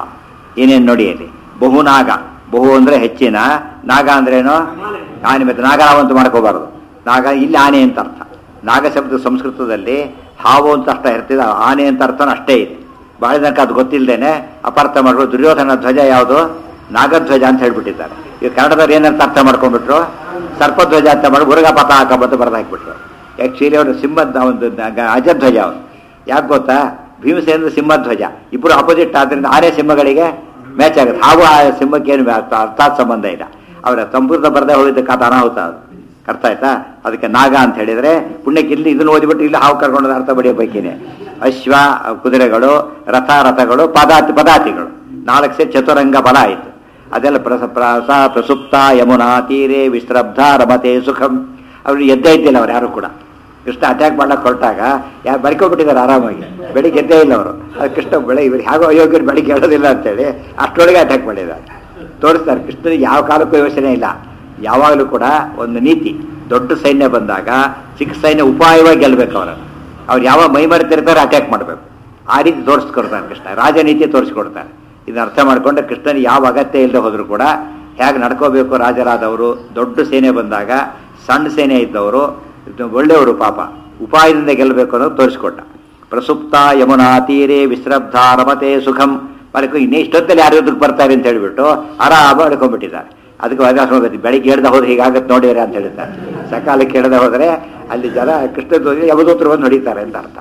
ಏನೇನು ನೋಡಿ ಅಲ್ಲಿ ಬಹುನಾಗ ಬಹು ಅಂದ್ರೆ ಹೆಚ್ಚಿನ ನಾಗ ಅಂದ್ರೇನು ಆನೆ ಮತ್ತೆ ನಾಗರಾವಂತ ಮಾಡ್ಕೋಬಾರದು ನಾಗ ಇಲ್ಲಿ ಆನೆ ಅಂತ ಅರ್ಥ ನಾಗ ಶಬ್ದ ಸಂಸ್ಕೃತದಲ್ಲಿ ಹಾವು ಅಂತ ಅರ್ಥ ಇರ್ತಿದೆ ಆನೆ ಅಂತ ಅರ್ಥನೂ ಅಷ್ಟೇ ಇದೆ ಬಹಳ ಜನಕ್ಕೆ ಅದು ಗೊತ್ತಿಲ್ಲದೇನೆ ಅಪಾರ್ಥ ಮಾಡ್ಬೋದು ದುರ್ಯೋಧನ ಧ್ವಜ ಯಾವುದು ನಾಗಧ್ವಜ ಅಂತ ಹೇಳ್ಬಿಟ್ಟಿದ್ದಾರೆ ಈಗ ಕನ್ನಡದವ್ರು ಏನಂತ ಅರ್ಥ ಮಾಡ್ಕೊಂಡ್ಬಿಟ್ರು ಸರ್ಪಧ್ವಜ ಅಂತ ಮಾಡಿ ಮುರುಘಾ ಪತಾಕ ಬಂದು ಬರೆದು ಹಾಕ್ಬಿಟ್ರು ಆ್ಯಕ್ಚುಲಿ ಅವರು ಸಿಂಹದ ಒಂದು ಗ- ಅಜಧ್ವಜ ಅವರು ಯಾಕೆ ಗೊತ್ತಾ ಭೀಮಸೇನ ಸಿಂಹಧ್ವಜ ಇಬ್ಬರು ಅಪೋಸಿಟ್ ಆದ್ರಿಂದ ಆನೆ ಸಿಂಹಗಳಿಗೆ ಮ್ಯಾಚ್ ಆಗುತ್ತೆ ಹಾಗೂ ಆ ಸಿಂಹಕ್ಕೆ ಏನು ಅರ್ಥ- ಅರ್ಥಾತ್ ಸಂಬಂಧ ಇಲ್ಲ ಅವರ ಸಂಪೂರ್ಣ ಬರದೇ ಹೋಗಿದ್ದಕ್ಕೆ ಅದು ಅನಾಹುತ ಅದು ಅರ್ಥ ಆಯ್ತಾ ಅದಕ್ಕೆ ನಾಗ ಅಂತ ಹೇಳಿದ್ರೆ ಪುಣ್ಯಕ್ಕೆ ಇಲ್ಲಿ ಇದನ್ನು ಓದಿಬಿಟ್ಟು ಇಲ್ಲಿ ಹಾವು ಕರ್ಕೊಂಡು ಅರ್ಥ ಬಡಿಯೋ ಬೈಕಿನೇ ಅಶ್ವ ಕುದುರೆಗಳು ರಥ ರಥಗಳು ಪದಾತಿ ಪದಾತಿಗಳು ನಾಲ್ಕು ಸೇರಿ ಚತುರಂಗ ಬಲ ಆಯಿತು ಅದೆಲ್ಲ ಪ್ರಸ ಪ್ರಸ ಪ್ರಸುಪ್ತ ಯಮುನಾ ತೀರೆ ವಿಶ್ರಬ್ಧ ರಮತೆ ಸುಖಂ ಅವ್ರು ಎದ್ದೇ ಇದ್ದಿಲ್ಲ ಅವ್ರು ಯಾರು ಕೂಡ ಕೃಷ್ಣ ಅಟ್ಯಾಕ್ ಮಾಡಕ್ಕೆ ಹೊರಟಾಗ ಯಾರು ಬಡ್ಕೊಬಿಟ್ಟಿದ್ದಾರೆ ಆರಾಮಾಗಿ ಬೆಳಿಗ್ಗೆ ಎದ್ದೇ ಇಲ್ಲ ಅವರು ಅದು ಕೃಷ್ಣ ಬೆಳೆ ಇವ್ರು ಹೇಗೋ ಅಯೋಗ್ಯರು ಬೆಳಿಗ್ಗೆ ಹೇಳೋದಿಲ್ಲ ಅಂತೇಳಿ ಅಷ್ಟರೊಳಗೆ ಅಟ್ಯಾಕ್ ಮಾಡಿದ್ದಾರೆ ತೋರಿಸ್ತಾರೆ ಕೃಷ್ಣನಿಗೆ ಯಾವ ಕಾಲಕ್ಕೂ ಯೋಚನೆ ಇಲ್ಲ ಯಾವಾಗಲೂ ಕೂಡ ಒಂದು ನೀತಿ ದೊಡ್ಡ ಸೈನ್ಯ ಬಂದಾಗ ಚಿಕ್ಕ ಸೈನ್ಯ ಉಪಾಯವಾಗಿ ಗೆಲ್ಲಬೇಕು ಅವರನ್ನು ಅವ್ರು ಯಾವ ಮೈ ಮರೆತಿರ್ತಾರೆ ಅಟ್ಯಾಕ್ ಮಾಡಬೇಕು ಆ ರೀತಿ ತೋರಿಸ್ಕೊಡ್ತಾನೆ ಕೃಷ್ಣ ರಾಜನೀತಿ ತೋರಿಸ್ಕೊಡ್ತಾನೆ ಇದನ್ನ ಅರ್ಥ ಮಾಡಿಕೊಂಡ್ರೆ ಕೃಷ್ಣನಿಗೆ ಯಾವ ಅಗತ್ಯ ಇಲ್ಲದೆ ಹೋದ್ರು ಕೂಡ ಹೇಗೆ ನಡ್ಕೋಬೇಕು ರಾಜರಾದವರು ದೊಡ್ಡ ಸೇನೆ ಬಂದಾಗ ಸಣ್ಣ ಸೇನೆ ಇದ್ದವರು ಇದು ಒಳ್ಳೆಯವರು ಪಾಪ ಉಪಾಯದಿಂದ ಗೆಲ್ಲಬೇಕು ಅನ್ನೋದು ತೋರಿಸ್ಕೊಟ್ಟ ಪ್ರಸುಪ್ತ ಯಮುನಾ ತೀರೆ ವಿಶ್ರಬ್ಧ ರಮತೆ ಸುಖಂ ಬಳಿಕ ಇನ್ನೇ ಇಷ್ಟೊತ್ತಲ್ಲಿ ಯಾರು ಯುದ್ಧಕ್ಕೆ ಬರ್ತಾರೆ ಅಂತ ಹೇಳಿಬಿಟ್ಟು ಆರಾಮ ಹಿಡ್ಕೊಂಡ್ಬಿಟ್ಟಿದ್ದಾರೆ ಅದಕ್ಕೆ ವ್ಯತ್ಯಾಸ ಹೋಗುತ್ತೆ ಬೆಳಿಗ್ಗೆ ಹೇಳ್ದೆ ಹೋದ್ರೆ ಹೀಗಾಗತ್ತೆ ನೋಡಿದ್ರೆ ಅಂತ ಹೇಳಿದ್ದಾರೆ ಸಕಾಲಕ್ಕೆ ಹೇಳ್ದೆ ಹೋದರೆ ಅಲ್ಲಿ ಜನ ಕೃಷ್ಣ ಯಮದೂತರು ಬಂದು ಹೊಡಿತಾರೆ ಅಂತ ಅರ್ಥ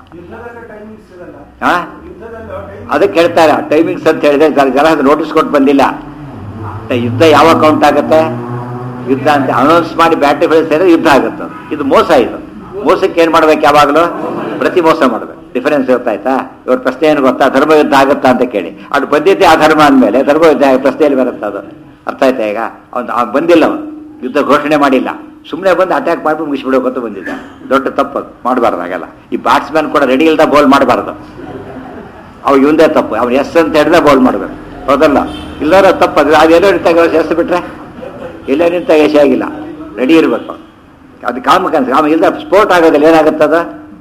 ಹಾ ಅದಕ್ಕೆ ಹೇಳ್ತಾರೆ ಟೈಮಿಂಗ್ಸ್ ಅಂತ ಹೇಳಿದ್ರೆ ಜನ- ಜನ ನೋಟಿಸ್ ಕೊಟ್ಟು ಬಂದಿಲ್ಲ ಯುದ್ಧ ಯಾವಾಗ ಕೌಂಟ್ ಆಗುತ್ತೆ ಯುದ್ಧ ಅಂತ ಅನೌನ್ಸ್ ಮಾಡಿ ಬ್ಯಾಟ್ರಿ ಬೆಳೆಸಿದ್ರೆ ಯುದ್ಧ ಆಗುತ್ತೆ ಇದು ಮೋಸ ಇದು ಮೋಸಕ್ಕೆ ಏನ್ ಮಾಡ್ಬೇಕು ಯಾವಾಗಲೂ ಪ್ರತಿ ಮೋಸ ಮಾಡ್ಬೇಕು ಡಿಫರೆನ್ಸ್ ಗೊತ್ತಾಯ್ತಾ ಇವ್ರ ಪ್ರಶ್ನೆ ಏನು ಗೊತ್ತಾ ಧರ್ಮ ಯುದ್ಧ ಆಗುತ್ತಾ ಅಂತ ಕೇಳಿ ಅದು ಬಂದಿದ್ದೆ ಆ ಧರ್ಮ ಅಂದಮೇಲೆ ಧರ್ಮ ಯುದ್ಧ ಆಗ- ಪ್ರಶ್ನೆಯಲ್ಲಿ ಬರುತ್ತೆ ಅದು ಅರ್ಥ ಆಯ್ತಾ ಈಗ ಅವ್ನು ಅವ್ನು ಬಂದಿಲ್ಲ ಅವನು ಯುದ್ಧ ಘೋಷಣೆ ಮಾಡಿಲ್ಲ ಸುಮ್ಮನೆ ಬಂದು ಅಟ್ಯಾಕ್ ಮಾಡ್ಬಿಟ್ಟು ಮುಗಿಸ್ಬಿಡೋಕೆ ಅಂತ ಬಂದಿದ್ದ ದೊಡ್ಡ ತಪ್ಪು ಮಾಡಬಾರ್ದು ಹಾಗೆಲ್ಲ ಈ ಬ್ಯಾಟ್ಸ್ಮನ್ ಕೂಡ ರೆಡಿ ಇಲ್ದ ಬೋಲ್ ಮಾಡಬಾರ್ದು ಅವ್ ಇವಂದೇ ತಪ್ಪು ಅವ್ನು ಎಸ್ ಅಂತ ಹೇಳಿದ್ರೆ ಬೋಲ್ ಮಾಡಬೇಕು ಹೌದಲ್ಲ ಇಲ್ಲಾರ ತಪ್ಪು ಅದು ಅದು ಎಲ್ಲೋ ನಿಂತಾಗ ಎಸ್ ಬಿಟ್ರೆ ಎಲ್ಲೋ ನಿಂತಾಗ ಯಶ ಆಗಿಲ್ಲ ರೆಡಿ ಇರಬೇಕು ಅದು ಕಾಮ ಕನಸು ಕಾಮ ಇಲ್ದ ಸ್ಪೋರ್ಟ್ ಆಗೋದಿಲ್ಲ ಏನಾಗುತ್ತದ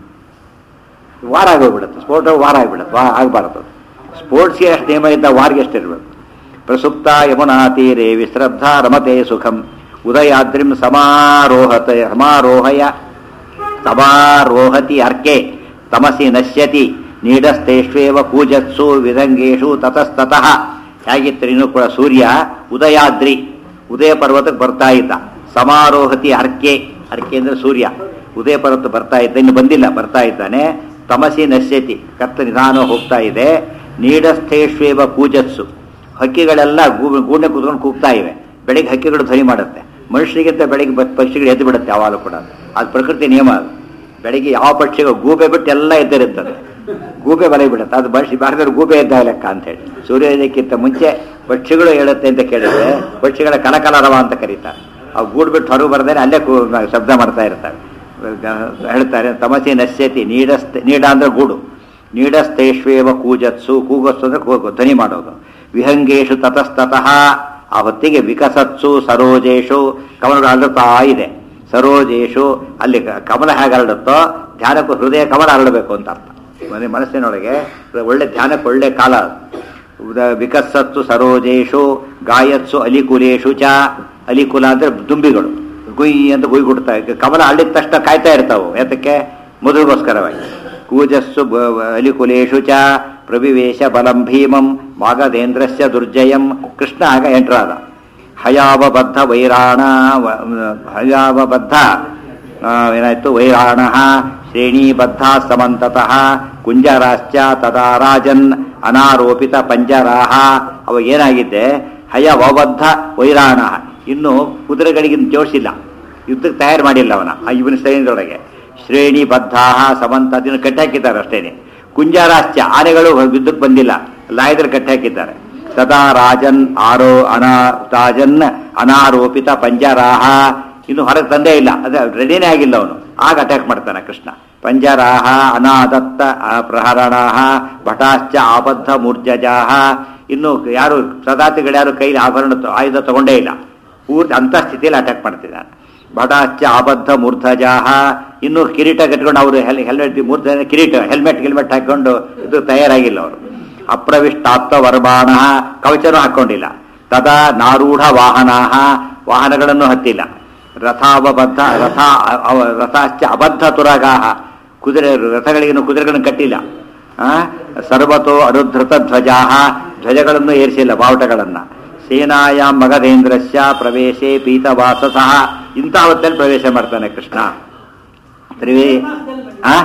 ವಾರ ಆಗೋಗ್ಬಿಡುತ್ತೆ ಸ್ಪೋರ್ಟ್ ವಾರ ಆಗಿಬಿಡುತ್ತೆ ವಾ ಆಗಬಾರದು ಸ್ಪೋರ್ಟ್ಸ್ಗೆ ಎಷ್ಟು ನಿಯಮ ಇದ್ದ ವಾರ್ಗೆ ಎಷ್ಟು ಇರಬೇಕು ಪ್ರಸುಪ್ತ ಯಮುನಾ ತೀರೆ ವಿಶ್ರದ್ಧಾ ರಮತೆ ಸುಖಂ ಉದಯಾದ್ರಿಂ ಸಮಾರೋಹತ ಸಮಾರೋಹಯ ಸಮಾರೋಹತಿ ಅರ್ಕೆ ತಮಸಿ ನಶ್ಯತಿ ನೀಡಸ್ತೇಷ್ವೇವ ಕೂಜತ್ಸು ವಿಧಂಗೇಶು ತತಸ್ತತಃ ಹೇಗಿತ್ತು ಇನ್ನೂ ಕೂಡ ಸೂರ್ಯ ಉದಯಾದ್ರಿ ಉದಯ ಪರ್ವತಕ್ಕೆ ಬರ್ತಾ ಇದ್ದ ಸಮಾರೋಹತಿ ಅರ್ಕೆ ಅರ್ಕೆ ಅಂದ್ರೆ ಸೂರ್ಯ ಉದಯ ಪರ್ವತ ಬರ್ತಾ ಇದ್ದ ಇನ್ನು ಬಂದಿಲ್ಲ ಬರ್ತಾ ಇದ್ದಾನೆ ತಮಸಿ ನಶ್ಯತಿ ಕತ್ತ ನಿಧಾನ ಹೋಗ್ತಾ ಇದೆ ನೀಡಸ್ಥೇಶ್ವೇವ ಕೂಜತ್ಸು ಹಕ್ಕಿಗಳೆಲ್ಲ ಗೂಬೆ ಗೂಡೆ ಕೂತ್ಕೊಂಡು ಕೂಗ್ತಾ ಇವೆ ಬೆಳಿಗ್ಗೆ ಹಕ್ಕಿಗಳು ಧ್ವನಿ ಮಾಡುತ್ತೆ ಮನುಷ್ಯರಿಗಿಂತ ಬೆಳಿಗ್ಗೆ ಬ- ಪಕ್ಷಿಗಳು ಎದ್ದು ಬಿಡುತ್ತೆ ಯಾವಾಗಲೂ ಕೂಡ ಅದು ಪ್ರಕೃತಿ ನಿಯಮ ಅದು ಬೆಳಿಗ್ಗೆ ಯಾವ ಪಕ್ಷಿಗಳು ಗೂಬೆ ಬಿಟ್ಟು ಎಲ್ಲ ಎದ್ದಿರುತ್ತದೆ ಗೂಬೆ ಬಲೆ ಬಿಡುತ್ತೆ ಅದು ಬಳ್ಸಿ ಭಾರತದಲ್ಲಿ ಗೂಬೆ ಎದ್ದ ಲೆಕ್ಕ ಅಂತ ಹೇಳಿ ಸೂರ್ಯೋದಯಕ್ಕಿಂತ ಮುಂಚೆ ಪಕ್ಷಿಗಳು ಹೇಳುತ್ತೆ ಅಂತ ಕೇಳಿದ್ರೆ ಪಕ್ಷಿಗಳ ಕಲಕಲರವ ಅಂತ ಕರೀತಾರೆ ಅವು ಗೂಡು ಬಿಟ್ಟು ಹೊರಗೆ ಬರ್ದೇನೆ ಅಲ್ಲೇ ಕೂ- ಶಬ್ದ ಮಾಡ್ತಾ ಇರ್ತಾರೆ ಹೇಳ್ತಾರೆ ತಮಸಿ ನಶ್ಯತಿ ನೀಡಸ್ತೆ ನೀಡ ಅಂದ್ರೆ ಗೂಡು ನೀಡಸ್ತೇಶ್ವೇವ ಕೂಜತ್ಸು ಕೂಗಸ್ಸು ಅಂದ್ರೆ ಕೂಗು ಧ್ವನಿ ಮಾಡೋದು ವಿಹಂಗೇಶು ತತಸ್ತತಃ ಆ ಹೊತ್ತಿಗೆ ವಿಕಸತ್ಸು ಸರೋಜೇಶು ಕಮಲಗಳು ಹರಡುತ್ತಾ ಇದೆ ಸರೋಜೇಶು ಅಲ್ಲಿ ಕ- ಕಮಲ ಹೇಗೆ ಹರಡುತ್ತೋ ಧ್ಯಾನಕ್ಕೂ ಹೃದಯ ಕಮಲ ಹರಡಬೇಕು ಅಂತ ಅರ್ಥ ಮನೆ ಮನಸ್ಸಿನೊಳಗೆ ಒಳ್ಳೆ ಧ್ಯಾನಕ್ಕೆ ಒಳ್ಳೆ ಕಾಲ ಅದು. ಉದ- ವಿಕಸತ್ಸು ಸರೋಜೇಶು ಗಾಯತ್ಸು ಅಲಿಕುಲೇಶು ಚ ಅಲಿಕುಲ ಅಂದ್ರೆ ದುಂಬಿಗಳು ಗುಯ್ ಅಂತ ಗುಯ್ ಗುಡ್ತಾ ಕಮಲ ಹಳ್ಳಿದ ತಕ್ಷಣ ಕಾಯ್ತಾ ಇರ್ತಾವು ಯಾತಕ್ಕೆ ಮೊದಲಿಗೋಸ್ಕರವಾಗಿ ಕೂಜಸ್ಸು ಬ- ಬ- ಅಲಿಕುಲೇಶು ಚ ಪ್ರವಿವೇಶ ಬಲಂ ಭೀಮಂ ಮಾಗಧೇಂದ್ರಸ್ಯ ದುರ್ಜಯಂ ಕೃಷ್ಣ ಆಗ ಎಂಟ್ರಾದ ಹಯಾವಬದ್ಧ ವೈರಾಣ ವ- ಹಯಾವಬದ್ಧ ಆ, ಏನಾಯ್ತು ವೈರಾಣ ಶ್ರೇಣೀಬದ್ಧ ಸಮಂತತಃ ಕುಂಜರಾಶ್ಚ ತದಾ ರಾಜನ್ ಅನಾರೋಪಿತ ಪಂಜರಾಹ ಅವ ಏನಾಗಿದ್ದೆ ಹಯವಬದ್ಧ ವೈರಾಣ ಇನ್ನು ಕುದುರೆಗಳಿಗೆ ಜೋಡಿಸಿಲ್ಲ ಯುದ್ಧಕ್ಕೆ ತಯಾರು ಮಾಡಿಲ್ಲ ಅವನ ಆ ಇವನ ಸೈನ್ಯದೊಳಗೆ ಶ್ರೇಣಿಬದ್ಧ ಸಮಂತ ಅದನ್ನು ಕಟ್ಟಾಕಿದ್ದಾರೆ ಅಷ್ಟೇನೆ ಕುಂಜಾರಾಶ್ಚ ಆನೆಗಳು ಯುದ್ಧಕ್ಕೆ ಬಂದಿಲ್ಲ ಲಾಯದಲ್ಲಿ ಕಟ್ಟಾಕಿದ್ದಾರೆ ಸದಾ ರಾಜನ್ ಆರೋ ಅನಾ ರಾಜನ್ ಅನಾರೋಪಿತ ಪಂಜರಾಹ ಇನ್ನು ಹೊರಗೆ ತಂದೇ ಇಲ್ಲ ಅದೇ ರೆಡಿನೇ ಆಗಿಲ್ಲ ಅವನು ಆಗ ಅಟ್ಯಾಕ್ ಮಾಡ್ತಾನೆ ಕೃಷ್ಣ ಪಂಜರಾಹ ಅನಾದತ್ತ ಪ್ರಹರಣಾಹ ಭಟಾಶ್ಚ ಆಬದ್ಧ ಮೂರ್ಜಜಾಹ ಇನ್ನು ಯಾರು ಸದಾತಿಗಳು ಯಾರು ಕೈಲಿ ಆಭರಣ ತ- ಆಯುಧ ತಗೊಂಡೇ ಇಲ್ಲ ಪೂರ್ತಿ ಅಂತ ಸ್ಥಿತಿಯಲ್ಲಿ ಅಟ್ಯಾಕ್ ಮಾಡ್ತಿದ್ದಾನೆ ಭಟಾಶ್ಚ ಆಬದ್ಧ ಮೂರ್ಧಜಾಹ ಇನ್ನು ಕಿರೀಟ ಕಟ್ಕೊಂಡು ಅವರು ಹೆಲ್ ಹೆಲ್ಮೆಟ್ ಮೂರ್ಧ ಕಿರೀಟ ಹೆಲ್ಮೆಟ್ ಗಿಲ್ಮೆಟ್ ಹಾಕೊಂಡು ಇದು ತಯಾರಾಗಿಲ್ಲ ಅವರು ಅಪ್ರವಿಷ್ಟಾಪ್ತ ವರ್ಮಾಣ ಕವಚನೂ ಹಾಕೊಂಡಿಲ್ಲ ತದಾ ನಾರೂಢ ವಾಹನಾಹ ವಾಹನಗಳನ್ನು ಹತ್ತಿಲ್ಲ ರಥಾವಬದ್ಧ ರಥ ಅವ- ರಥಾಶ್ಚ ಅಬದ್ಧ ತುರಗಾಹ ಕುದುರೆ ರಥಗಳಿಗೇನು ಕುದುರೆಗಳನ್ನು ಕಟ್ಟಿಲ್ಲ ಆ? ಸರ್ವತೋ ಅನುಧೃತ ಧ್ವಜಾಹ ಧ್ವಜಗಳನ್ನು ಏರಿಸಿಲ್ಲ ಬಾವುಟಗಳನ್ನ ಸೇನಾಯಾಮ್ ಮಗಧೇಂದ್ರಸ್ಯ ಪ್ರವೇಶೇ ಪೀತವಾಸಸಃ ಇಂಥ ಹೊತ್ತಲ್ಲಿ ಪ್ರವೇಶ ಮಾಡ್ತಾನೆ ಕೃಷ್ಣ ತ್ರಿವೇ ಆ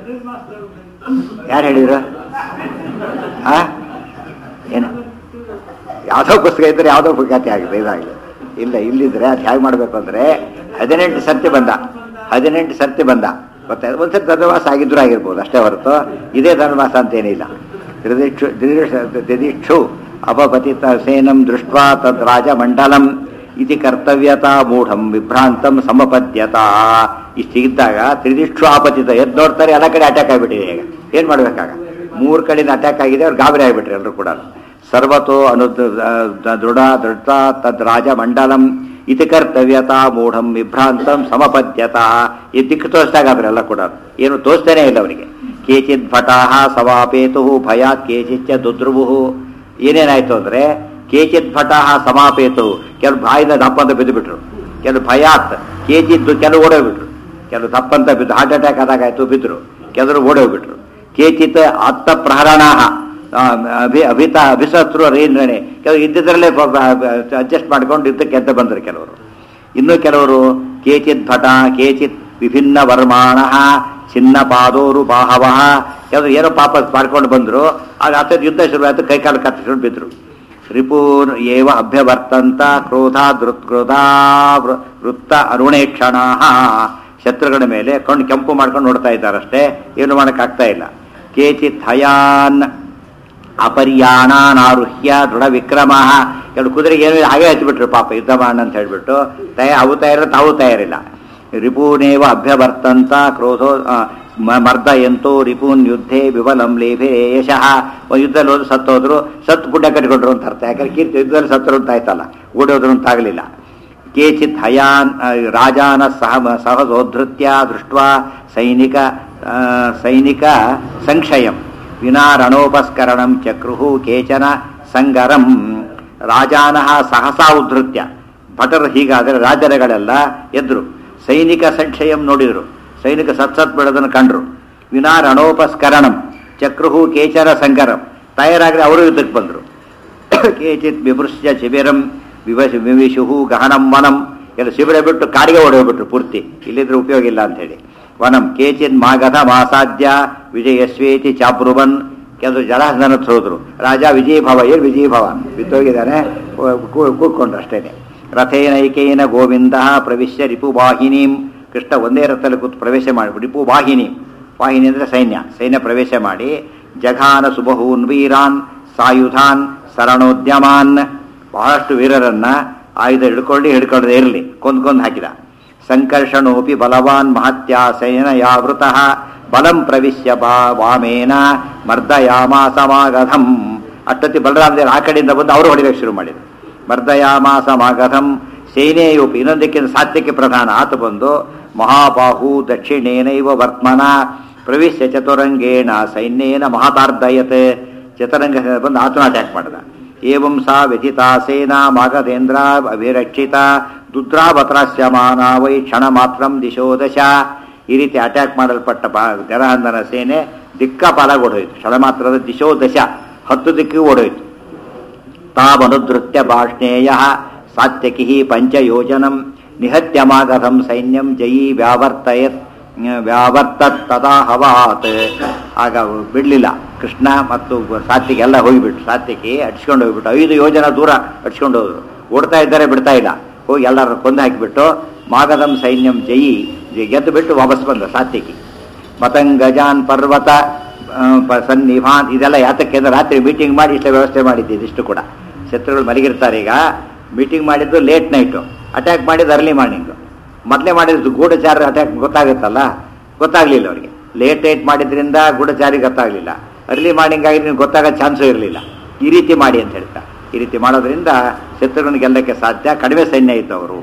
ಯಾರು ಹೇಳಿದ್ರು ಆ ಏನು ಯಾವುದೋ ಪುಸ್ತಕ ಇದ್ರೆ ಯಾವುದೋ ಪುಸ್ತಕ ಆಗಿದೆ ಇದಾಗಿದೆ ಇಲ್ಲ ಇಲ್ಲಿದ್ರೆ ಅದು ಹೇಗೆ ಮಾಡಬೇಕು ಅಂದರೆ ಹದಿನೆಂಟು ಸರ್ತಿ ಬಂದ ಹದಿನೆಂಟು ಸರ್ತಿ ಬಂದ ಮತ್ತೆ ಒಂದ್ಸರಿ ಧನುರ್ಮಾಸ ಆಗಿದ್ರು ಆಗಿರ್ಬೋದು ಅಷ್ಟೇ ಹೊರತು ಇದೇ ಧನುರ್ಮಾಸ ಅಂತೇನಿಲ್ಲ ತ್ರಿದಿಕ್ಷು ದಿದಿಕ್ಷು ಅಪಪತಿತ ಸೇನಂ ದೃಷ್ಟ ತದ್ ರಾಜಮಂಡಲಂ ಇತಿ ಕರ್ತವ್ಯತಾ ಮೂಢಂ ವಿಭ್ರಾಂತಂ ಸಮಪದ್ಯತಾ ಇಷ್ಟಿದ್ದಾಗ ತ್ರಿದಿಕ್ಷು ಆಪತಿತ ಎದ್ದು ನೋಡ್ತಾರೆ ಎಲ್ಲ ಕಡೆ ಅಟ್ಯಾಕ್ ಆಗಿಬಿಟ್ಟಿದೆ ಈಗ ಏನು ಮಾಡ್ಬೇಕಾಗ ಮೂರು ಕಡೆಯಿಂದ ಅಟ್ಯಾಕ್ ಆಗಿದೆ ಅವ್ರು ಗಾಬರಿ ಆಗಿಬಿಟ್ರಿ ಎಲ್ಲರೂ ಕೂಡ ಸರ್ವತೋ ಅನು ದೃಢ ದೃಢ ತದ್ ರಾಜಮಂಡಲಂ ಇತಿ ಕರ್ತವ್ಯತಾ ಮೂಢಂ ವಿಭ್ರಾಂತಂ ಸಮಪದ್ಯತಾ ಈ ದಿಕ್ಕು ತೋರಿಸಿದಾಗ ಅವರೆಲ್ಲ ಕೂಡ ಏನು ತೋರಿಸ್ತಾನೆ ಇಲ್ಲ ಅವರಿಗೆ ಕೇಚಿತ್ ಭಟಾಹ ಸಮಾಪೇತು ಭಯಾತ್ ಕೇಚಿಚ್ಚ ದುದ್ರುವು ಏನೇನಾಯ್ತು ಅಂದ್ರೆ ಕೇಚಿತ್ ಭಟಾಹ ಸಮಾಪೇತು ಕೆಲವು ಬಾಯಿಂದ ದಪ್ಪಂತ ಬಿದ್ದು ಬಿಟ್ರು ಕೆಲವು ಭಯಾತ್ ಕೇಚಿದ್ದು ಕೆಲವು ಓಡೋಗ್ಬಿಟ್ರು ಕೆಲವು ದಪ್ಪಂತ ಬಿದ್ದು ಹಾರ್ಟ್ ಅಟ್ಯಾಕ್ ಆದಾಗಾಯ್ತು ಬಿದ್ರು ಕೆಲವರು ಓಡೋಗ್ಬಿಟ್ರು ಕೇಚಿತ್ ಆತ್ತ ಪ್ರಹರಣಾಹ ಆ, ಅಭಿ ಅಭಿತ ಅಭಿಸತ್ರು ರೇಂದ್ರನೆ ಕೆಲವರು ಇದ್ದಿದ್ರಲ್ಲೇ ಅಡ್ಜಸ್ಟ್ ಮಾಡ್ಕೊಂಡು ಯುದ್ಧಕ್ಕೆ ಎದ್ದ ಬಂದರು ಕೆಲವರು ಇನ್ನು ಕೆಲವರು ಕೇಚಿತ್ ಭಟ ಕೇಚಿತ್ ವಿಭಿನ್ನ ವರ್ಮಾಣ ಚಿನ್ನ ಪಾದೋರು ಬಾಹವಃ ಕೆಲವರು ಏನೋ ಪಾಪ ಮಾಡ್ಕೊಂಡು ಬಂದರು ಆಗ ಹತ್ತದ ಯುದ್ಧ ಶುರುವಾಯಿತು ಕೈಕಾಲು ಕತ್ತಿಸ್ಕೊಂಡು ಬಿದ್ರು ರಿಪೂರ್ ಏವ ಅಭ್ಯವರ್ತಂತ ಕ್ರೋಧ ಧೃತ್ಕ್ರೋಧ ವೃ- ವೃತ್ತ ಅರುಣೇಕ್ಷಣ ಶತ್ರುಗಳ ಮೇಲೆ ಕಣ್ಣು ಕೆಂಪು ಮಾಡ್ಕೊಂಡು ನೋಡ್ತಾ ಇದ್ದಾರಷ್ಟೇ ಏನು ಮಾಡೋಕ್ಕಾಗ್ತಾ ಇಲ್ಲ ಕೇಚಿತ್ ಹಯಾನ್ ಅಪರ್ಯಾಣಾನಾರುಹ್ಯ ದೃಢ ವಿಕ್ರಮ ಎರಡು ಕುದುರೆಗೆ ಏನು ಹಾಗೆ ಹಚ್ಚಿಬಿಟ್ರು ಪಾಪ ಯುದ್ಧ ಮಾಡೋಣ ಅಂತ ಹೇಳ್ಬಿಟ್ಟು ತಯ ಅವು ತಯಾರ ತಾವು ತಯಾರಿಲ್ಲ ರಿಪೂನೇವ ಅಭ್ಯವರ್ತಂತ ಕ್ರೋಧೋ ಆ, ಮ- ಮರ್ದಯಂತೋ ರಿಪೂನ್ ಯುದ್ಧೇ ವಿಫಲಂ ಲೇಭೆ ಯಶಃ ಒಂದು ಯುದ್ಧದಲ್ಲಿ ಹೋದ್ರು ಸತ್ತೋದ್ರು ಸತ್ತು ಗುಡ್ಡ ಕಟ್ಕೊಂಡ್ರು ಅಂತ ಅರ್ಥ ಯಾಕಂದ್ರೆ ಕೀರ್ತಿ ಯುದ್ಧದಲ್ಲಿ ಸತ್ತರು ಅಂತ ಆಯ್ತಲ್ಲ ಓಡೋದ್ರು ಅಂತ ಆಗಲಿಲ್ಲ ಕೇಚಿತ್ ಹಯಾನ್ ಆ, ರಾಜಾನ ಸಹ ಸಹಸೋಧೃತ್ಯ ದೃಷ್ಟ ಸೈನಿಕ ಆ, ಸೈನಿಕ ಸಂಕ್ಷಯಂ ವಿನಾ ರಣೋಪಸ್ಕರಣಂ ಚಕ್ರುಹು ಕೇಚನ ಸಂಗರಂ ರಾಜಾನಃ ಸಹಸಾ ಉದ್ಧೃತ್ಯ ಭಟರು ಹೀಗಾದರೆ ರಾಜರುಗಳೆಲ್ಲ ಎದ್ರು ಸೈನಿಕ ಸಂಕ್ಷಯಂ ನೋಡಿದ್ರು ಸೈನಿಕ ಸತ್ಸತ್ ಬಿಡೋದನ್ನು ಕಂಡ್ರು ವಿನಾ ರಣೋಪಸ್ಕರಣಂ ಚಕ್ರುಹು ಕೇಚನ ಸಂಗರಂ ತಯಾರಾಗಲಿ ಅವರು ಯುದ್ಧಕ್ಕೆ ಬಂದರು ಕೇಚಿತ್ ವಿಮೃಶ್ಯ ಶಿಬಿರಂ ವಿವಶ ವಿವಿಶುಹು ಗಹನಂ ವನಂ ಎಲ್ಲ ಶಿಬಿರ ಬಿಟ್ಟು ಕಾಡಿಗೆ ಓಡೋಗ್ಬಿಟ್ರು ಪೂರ್ತಿ ಇಲ್ಲಿದ್ರೆ ಉಪಯೋಗ ಇಲ್ಲ ಅಂತ ಹೇಳಿ ವನಂ ಕೇಚಿನ್ ಮಾಗಧ ಮಾಸಾಧ್ಯ ವಿಜಯಸ್ವೇತಿ ಚಾಬ್ರುವನ್ ಕೆಲವರು ಜಲಹಂದನ ಹೋದ್ರು ರಾಜ ವಿಜಯಭವ ಏನು ವಿಜಯಭವ ಬಿತ್ತೋಗಿದ್ದಾನೆ ಕೂತ್ಕೊಂಡ್ರು ಅಷ್ಟೇನೆ ರಥೇನೈಕೇನ ಗೋವಿಂದ ಪ್ರವಿಶ್ಯ ರಿಪುವಾಹಿನೀಂ ಕೃಷ್ಣ ಒಂದೇ ರಥದಲ್ಲಿ ಕೂತು ಪ್ರವೇಶ ಮಾಡಿ ರಿಪುವಾಹಿನಿ ವಾಹಿನಿ ಅಂದರೆ ಸೈನ್ಯ ಸೈನ್ಯ ಪ್ರವೇಶ ಮಾಡಿ ಜಘಾನ ಸುಬಹೂನ್ ವೀರಾನ್ ಸಾಯುಧಾನ್ ಸರಣೋದ್ಯಮಾನ್ ಬಹಳಷ್ಟು ವೀರರನ್ನ ಆಯುಧ ಹಿಡ್ಕೊಂಡು ಹಿಡ್ಕೊಳ್ಳದೆ ಇರಲಿ ಕೊಂದ್ ಕೊಂದ್ ಹಾಕಿದ ಸಂಕರ್ಷಣೋಪಿ ಬಲವಾನ್ ಮಹತ್ಯ ಸೈನಯಾವೃತಃ ಬಲಂ ಪ್ರವಿಶ್ಯ ಬಾ ವಾಮೇನ ಮರ್ದಯಾಮಾಸಮಾಗಧಂ ಅಷ್ಟೊತ್ತಿ ಬಲರಾಮದೇವರು ಆ ಕಡೆಯಿಂದ ಬಂದು ಅವರು ಹೊಡಿಲಿಕ್ಕೆ ಶುರು ಮಾಡಿದರು ಮರ್ದಯಾಮಾಸಮಾಗಧಂ ಸೇನೆಯೋಪಿ ಇನ್ನೊಂದಕ್ಕಿಂತ ಸಾತ್ಯಕ್ಕೆ ಪ್ರಧಾನ ಆತ ಬಂದು ಮಹಾಬಾಹು ದಕ್ಷಿಣೇನೈವ ವರ್ತಮನ ಪ್ರವಿಶ್ಯ ಚತುರಂಗೇಣ ಸೈನ್ಯೇನ ಮಹತಾರ್ಧಯತೆ ಚತುರಂಗ ಬಂದು ಆತನ ಅಟ್ಯಾಕ್ ಮಾಡಿದ ಏವಂ ಸಾ ವ್ಯಥಿತಾ ಸೇನಾ ಮಾಗಧೇಂದ್ರ ಅಭಿರಕ್ಷಿತ ದುದ್ರಾವತ್ರಾಸ್ಯಮಾನ ವೈ ಕ್ಷಣ ಮಾತ್ರಂ ದಿಶೋ ದಶ ಈ ರೀತಿ ಅಟ್ಯಾಕ್ ಮಾಡಲ್ಪಟ್ಟ ಬಾ ಜರಹಂದನ ಸೇನೆ ದಿಕ್ಕಾಪಾಲಾಗಿ ಕ್ಷಣ ಮಾತ್ರದ ದಿಶೋ ದಶ ಹತ್ತು ದಿಕ್ಕಿಗೂ ಓಡೋಯ್ತು ತಾವನುಧೃತ್ಯ ಭಾಷ್ಣೇಯ ಸಾತ್ಯಕಿ ಪಂಚಯೋಜನಂ ನಿಹತ್ಯಮಾಗಧಂ ಸೈನ್ಯಂ ಜಯೀ ವ್ಯಾವರ್ತಯತ್ ವ್ಯಾವರ್ತತ್ ತದಾ ಹವಾತ್ ಆಗ ಬಿಡಲಿಲ್ಲ ಕೃಷ್ಣ ಮತ್ತು ಸಾತ್ವಿಕ ಎಲ್ಲ ಹೋಗಿಬಿಟ್ಟು ಸಾತ್ವಿಕಿ ಅಡ್ಸ್ಕೊಂಡು ಹೋಗ್ಬಿಟ್ಟು ಐದು ಯೋಜನ ದೂರ ಅಡ್ಸ್ಕೊಂಡು ಹೋದ್ರು ಓಡ್ತಾ ಇದ್ದಾರೆ ಬಿಡ್ತಾ ಇಲ್ಲ ಹೋಗಿ ಎಲ್ಲರ ಕೊಂದು ಹಾಕಿಬಿಟ್ಟು ಮಾಗಧಂ ಸೈನ್ಯಂ ಜಯಿ ಗೆದ್ದು ಬಿಟ್ಟು ವಾಪಸ್ ಬಂದ ಸಾತ್ವಿಕಿ ಮತಂಗಜಾನ್ ಪರ್ವತ ಆ, ಪ- ಸನ್ನಿಭಾನ್ ಇದೆಲ್ಲ ಯಾತಕ್ಕೆ ಅಂದ್ರೆ ರಾತ್ರಿ ಮೀಟಿಂಗ್ ಮಾಡಿ ಇಷ್ಟ ವ್ಯವಸ್ಥೆ ಮಾಡಿದ್ದಿದ್ದು ಇಷ್ಟು ಕೂಡ ಶತ್ರುಗಳು ಮಲಗಿರ್ತಾರೆ ಈಗ ಮೀಟಿಂಗ್ ಮಾಡಿದ್ದು ಲೇಟ್ ನೈಟು ಅಟ್ಯಾಕ್ ಮಾಡಿದ್ದು ಅರ್ಲಿ ಮಾರ್ನಿಂಗು ಮೊದಲೇ ಮಾಡಿದ್ದು ಗೂಢಚಾರ ಅಟ್ಯಾಕ್ ಗೊತ್ತಾಗುತ್ತಲ್ಲ ಗೊತ್ತಾಗ್ಲಿಲ್ಲ ಅವರಿಗೆ ಲೇಟ್ ನೈಟ್ ಮಾಡಿದ್ರಿಂದ ಗೂಢಚಾರಿ ಗೊತ್ತಾಗ್ಲಿಲ್ಲ ಅರ್ಲಿ ಮಾರ್ನಿಂಗ್ ಆಗಿದ್ರೆ ಗೊತ್ತಾಗೋ ಚಾನ್ಸು ಇರಲಿಲ್ಲ ಈ ರೀತಿ ಮಾಡಿ ಅಂತ ಹೇಳ್ತಾರೆ ಈ ರೀತಿ ಮಾಡೋದ್ರಿಂದ ಶತ್ರುಗಳನ್ನು ಗೆಲ್ಲಕ್ಕೆ ಸಾಧ್ಯ ಕಡಿಮೆ ಸೈನ್ಯ ಇದ್ದವರು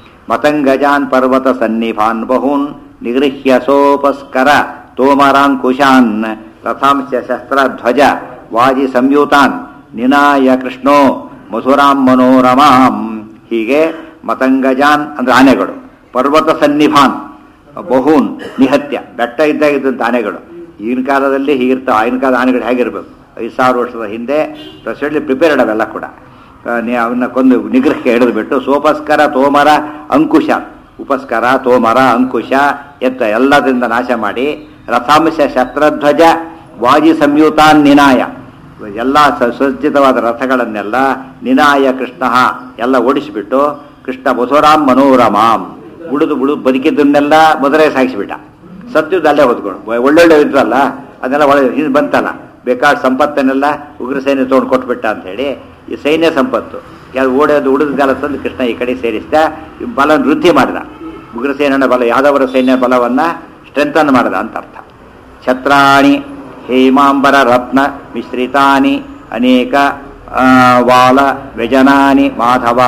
ಮತಂಗಜಾನ್ ಪರ್ವತ ಸನ್ನಿಭಾನ್ ಬಹೂನ್ ನಿಗೃಹ್ಯ ಸೋಪಸ್ಕರ ತೋಮರಾನ್ ಕುಶಾನ್ ರಥಾಂಶ ಶಸ್ತ್ರಧ್ವಜ ವಾಜಿ ಸಂಯುತಾನ್ ನಿನಾಯ ಕೃಷ್ಣೋ ಮಧುರಾಂ ಮನೋರಮಾಂ ಹೀಗೆ ಮತಂಗಜಾನ್ ಅಂದ್ರೆ ಆನೆಗಳು ಪರ್ವತ ಸನ್ನಿಭಾನ್ ಬಹೂನ್ ನಿಹತ್ಯ ಬೆಟ್ಟ ಇದ್ದಾಗ ಇದ್ದಂಥ ಆನೆಗಳು ಈಗಿನ ಕಾಲದಲ್ಲಿ ಹೀಗಿರ್ತಾವೆ ಆಗಿನ ಕಾಲದ ಆನೆಗಳು ಹೇಗಿರ್ಬೇಕು ಐದು ಸಾವಿರ ವರ್ಷದ ಹಿಂದೆ ಪ್ರೆಸೆಂಟ್ಲಿ ಪ್ರಿಪೇರ್ಡ್ ಅವೆಲ್ಲ ಕೂಡ ಆ, ನಿ- ಅವನ್ನ ಕೊಂದು ನಿಗ್ರಹಕ್ಕೆ ಹಿಡಿದು ಬಿಟ್ಟು ಸೋಪಸ್ಕರ ತೋಮರ ಅಂಕುಶ ಉಪಸ್ಕರ ತೋಮರ ಅಂಕುಶ ಎತ್ತ ಎಲ್ಲದಿಂದ ನಾಶ ಮಾಡಿ ರಥಾಂಶ ಶಸ್ತ್ರಧ್ವಜ ವಾಜಿ ಸಂಯುತಾನ್ ನಿನಾಯ ಎಲ್ಲ ಸ- ಸಜ್ಜಿತವಾದ ರಥಗಳನ್ನೆಲ್ಲ ನಿನಾಯ ಕೃಷ್ಣ ಎಲ್ಲ ಓಡಿಸಿಬಿಟ್ಟು ಕೃಷ್ಣ ಮಧುರಾಮ್ ಮನೋರಮಾಂ ಉಳಿದು ಉಳಿದು ಬದುಕಿದ್ದನ್ನೆಲ್ಲ ಮಧುರೆ ಸಾಗಿಸಿಬಿಟ್ಟ ಸತ್ಯದ ಅಲ್ಲೇ ಹೊತ್ಕೊಂಡು ಒಳ್ಳೊಳ್ಳೆ ಇದ್ವಲ್ಲ ಅದನ್ನೆಲ್ಲ ಒಳ್ಳೆ ಹಿಂದೆ ಬಂತಲ್ಲ ಬೇಕಾದ ಸಂಪತ್ತನ್ನೆಲ್ಲ ಉಗ್ರ ಸೈನ್ಯ ತೊಗೊಂಡು ಕೊಟ್ಬಿಟ್ಟ ಅಂತ ಹೇಳಿ ಈ ಸೈನ್ಯ ಸಂಪತ್ತು ಯಾರು ಓಡೋದು ಉಳಿದ ಕಾಲ ತಂದು ಕೃಷ್ಣ ಈ ಕಡೆ ಸೇರಿಸಿದ ಈ ಬಲ ವೃದ್ಧಿ ಮಾಡಿದ ಉಗ್ರ ಸೇನೆಯ ಬಲ ಯಾದವರ ಸೈನ್ಯ ಬಲವನ್ನ ಸ್ಟ್ರೆಂಥನ್ ಮಾಡಿದ ಅಂತ ಅರ್ಥ ಛತ್ರಾಣಿ ಹೇಮಾಂಬರ ರತ್ನ ಮಿಶ್ರಿತಾನಿ ಅನೇಕ ಆ, ವಾಲ ವ್ಯಜನಾನಿ ಮಾಧವ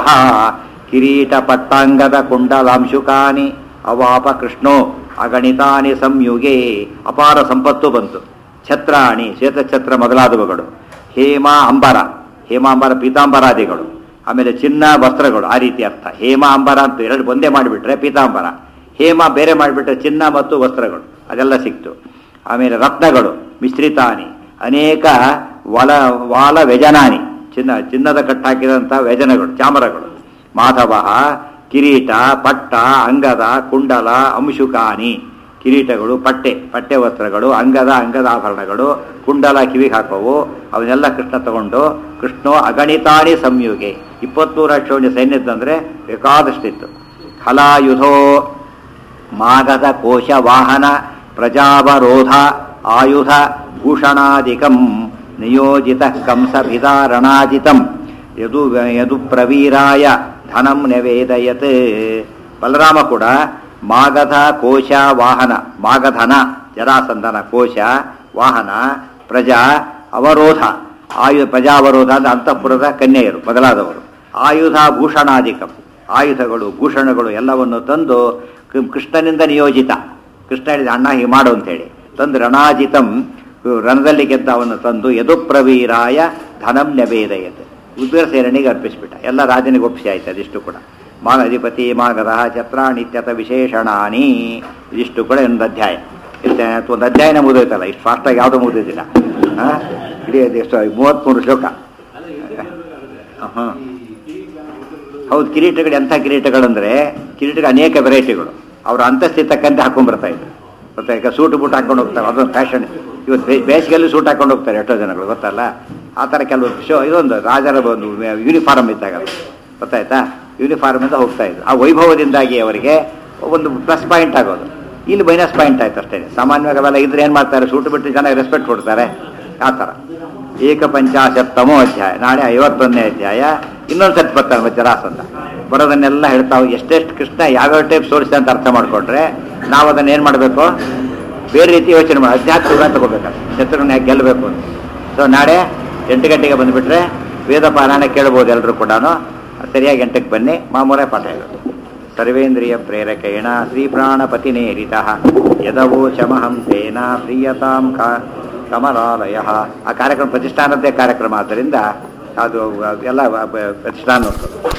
ಕಿರೀಟ ಪಟ್ಟಾಂಗದ ಕುಂಡಲಾಂಶುಕಾನಿ ಅವಾಪ ಕೃಷ್ಣೋ ಅಗಣಿತಾನಿ ಸಂಯುಗೆ ಅಪಾರ ಸಂಪತ್ತು ಬಂತು ಛತ್ರಾಣಿ ಶ್ವೇತಛತ್ರ ಮೊದಲಾದವುಗಳು ಹೇಮ ಅಂಬರ ಹೇಮಾಂಬರ ಪೀತಾಂಬರಾದಿಗಳು ಆಮೇಲೆ ಚಿನ್ನ ವಸ್ತ್ರಗಳು ಆ ರೀತಿ ಅರ್ಥ ಹೇಮ ಅಂಬರ ಅಂತ ಎರಡು ಒಂದೇ ಮಾಡಿಬಿಟ್ರೆ ಪೀತಾಂಬರ ಹೇಮ ಬೇರೆ ಮಾಡಿಬಿಟ್ರೆ ಚಿನ್ನ ಮತ್ತು ವಸ್ತ್ರಗಳು ಅದೆಲ್ಲ ಸಿಕ್ತು ಆಮೇಲೆ ರತ್ನಗಳು ಮಿಶ್ರಿತಾನಿ ಅನೇಕ ವಲ ವಾಲ ವ್ಯಜನಾನಿ ಚಿನ್ನ ಚಿನ್ನದ ಕಟ್ಟಾಕಿದಂಥ ವ್ಯಜನಗಳು ಚಾಮರಗಳು ಮಾಧವ ಕಿರೀಟ ಪಟ್ಟ ಅಂಗದ ಕುಂಡಲ ಅಂಶುಕಾನಿ ಕಿರೀಟಗಳು ಪಟ್ಟೆ ಪಟ್ಟೆ ವಸ್ತ್ರಗಳು ಅಂಗದ ಅಂಗದ ಆಭರಣಗಳು ಕುಂಡಲ ಕಿವಿಗೆ ಹಾಕುವು ಅವನ್ನೆಲ್ಲ ಕೃಷ್ಣ ತಗೊಂಡು ಕೃಷ್ಣೋ ಅಗಣಿತಾನಿ ಸಂಯುಗೆ ಇಪ್ಪತ್ಮೂರು ಅಕ್ಷೋಣಿ ಸೈನ್ಯದಂದ್ರೆ ಬೇಕಾದಷ್ಟಿತ್ತು ಹಲಾಯುಧೋ ಮಾಗಧ ಕೋಶ ವಾಹನ ಪ್ರಜಾವರೋಧ ಆಯುಧ ಭೂಷಣಾದಿಕಂ ನಿಯೋಜಿತ ಕಂಸಭಿದಾರಣಾಜಿತಂ ಯದು ಯದು ಪ್ರವೀರಾಯ ಧನಂ ನಿವೇದಯತ್ ಬಲರಾಮ ಕೂಡ ಮಾಗಧ ಕೋಶ ವಾಹನ ಮಾಗಧನ ಜರಾಸಂಧನ ಕೋಶ ವಾಹನ ಪ್ರಜಾ ಅವರೋಧ ಆಯು ಪ್ರಜಾವರೋಧ ಅಂದ್ರೆ ಅಂತಃಪುರದ ಕನ್ಯೆಯರು ಮೊದಲಾದವರು ಆಯುಧ ಭೂಷಣಾಧಿಕಂ ಆಯುಧಗಳು ಭೂಷಣಗಳು ಎಲ್ಲವನ್ನು ತಂದು ಕೃ- ಕೃಷ್ಣನಿಂದ ನಿಯೋಜಿತ ಕೃಷ್ಣ ಹೇಳಿದ ಅಣ್ಣ ಹೀಗೆ ಮಾಡು ಅಂತೇಳಿ ತಂದು ರಣಾಜಿತಂ ರಣದಲ್ಲಿ ಗೆದ್ದವನ್ನು ತಂದು ಯದುಪ್ರವೀರಾಯ ಧನಂ ನೆಬೇದಯತ್ ಉದ್ವೀರ ಸೇರಣಿಗೆ ಅರ್ಪಿಸ್ಬಿಟ್ಟ ಎಲ್ಲ ರಾಜನಿಗೆ ಒಪ್ಪಿಸಿ ಆಯ್ತು ಅದಿಷ್ಟು ಕೂಡ ಮಾಗ ಅಧಿಪತಿ ಮಾಗಧ ಚತ್ರಾಣಿತ್ಯತ ವಿಶೇಷಣಾನಿ ಇದಿಷ್ಟು ಕೂಡ ಒಂದು ಅಧ್ಯಾಯ ಇರುತ್ತೆ ಒಂದು ಅಧ್ಯಾಯನ ಮುಗಿದೋಯ್ತಲ್ಲ ಇಷ್ಟು ಫಾಸ್ಟಾಗಿ ಯಾವುದೂ ಮುಗಿದಿಲ್ಲ ಹಾಂ ಇಡೀ ಅದು ಎಷ್ಟು ಮೂವತ್ತ್ಮೂರು ಶ್ಲೋಕ ಹಾಂ ಹೌದು ಕಿರೀಟಗಳು ಎಂಥ ಕಿರೀಟಗಳಂದ್ರೆ ಕಿರೀಟಗಳು ಅನೇಕ ವೆರೈಟಿಗಳು ಅವ್ರ ಅಂತಸ್ತಿ ತಕ್ಕಂತೆ ಹಾಕೊಂಡ್ಬರ್ತಾ ಇದ್ರು ಗೊತ್ತಾ ಈಗ ಸೂಟ್ ಬೂಟ್ ಹಾಕೊಂಡು ಹೋಗ್ತಾರೆ ಅದೊಂದು ಫ್ಯಾಷನ್ ಇವತ್ತು ಬೇ- ಬೇಸಿಗೆಯಲ್ಲಿ ಸೂಟ್ ಹಾಕೊಂಡು ಹೋಗ್ತಾರೆ ಎಷ್ಟೋ ಜನಗಳು ಗೊತ್ತಲ್ಲ ಆ ಥರ ಕೆಲವು ಶೋ ಇದೊಂದು ರಾಜರ ಒಂದು ಯೂನಿಫಾರ್ಮ್ ಇದ್ದಾಗ ಅದು. ಗೊತ್ತಾಯ್ತಾ ಯೂನಿಫಾರ್ಮ್ ಇಂದ ಹೋಗ್ತಾ ಇದ್ರು ಆ ವೈಭವದಿಂದಾಗಿ ಅವರಿಗೆ ಒಂದು ಪ್ಲಸ್ ಪಾಯಿಂಟ್ ಆಗೋದು ಇಲ್ಲಿ ಮೈನಸ್ ಪಾಯಿಂಟ್ ಆಯ್ತು ಅಷ್ಟೇ ಸಾಮಾನ್ಯವಾಗಿ ಅವೆಲ್ಲ ಇದ್ರೆ ಏನು ಮಾಡ್ತಾರೆ ಸೂಟ್ ಬಿಟ್ಟು ಜನ ರೆಸ್ಪೆಕ್ಟ್ ಕೊಡ್ತಾರೆ ಆ ಥರ ಏಕ ಪಂಚಾಶತ್ತಮೋ ಅಧ್ಯಾಯ ನಾಳೆ ಐವತ್ತೊಂದನೇ ಅಧ್ಯಾಯ ಇನ್ನೊಂದು ಸತಿ ಬರ್ತಾನೆ ವಜ್ರಾಸ್ ಅಂತ ಬರೋದನ್ನೆಲ್ಲ ಹೇಳ್ತಾವೆ ಎಷ್ಟೆಷ್ಟು ಕೃಷ್ಣ ಯಾವ್ಯಾವ ಟೈಪ್ ಸೋರಿಸಿದೆ ಅಂತ ಅರ್ಥ ಮಾಡ್ಕೊಂಡ್ರೆ ನಾವು ಅದನ್ನ ಏನು ಮಾಡಬೇಕು ಬೇರೆ ರೀತಿ ಯೋಚನೆ ಮಾಡಿ ಅಧ್ಯಾತ್ಮ ತಗೋಬೇಕಲ್ಲ ಶತ್ರುನ ಯಾಕೆ ಗೆಲ್ಲಬೇಕು ಅಂತ ಸೊ ನಾಳೆ ಎಂಟು ಗಂಟೆಗೆ ಬಂದುಬಿಟ್ರೆ ವೇದ ಪಾರಾಯಣ ಕೇಳ್ಬೋದು ಎಲ್ಲರೂ ಕೂಡ ಸರಿಯಾಗಿ ಎಂಟಕ್ಕೆ ಬನ್ನಿ ಮಾಮೂಲೇ ಪಾಠ ಇರೋದು ಸರ್ವೇಂದ್ರಿಯ ಪ್ರೇರಕೇಣ ಶ್ರೀ ಪ್ರಾಣಪತಿನೇರಿತ ಯದವೋಚಮಹಂ ತೇನ ಪ್ರಿಯತಾಂ ಕಾ ಕಮಲಾಲಯ ಆ ಕಾರ್ಯಕ್ರಮ ಪ್ರತಿಷ್ಠಾನದ್ದೇ ಕಾರ್ಯಕ್ರಮ ಆದ್ದರಿಂದ ಅದು ಎಲ್ಲ ಪ್ರತಿಷ್ಠಾನ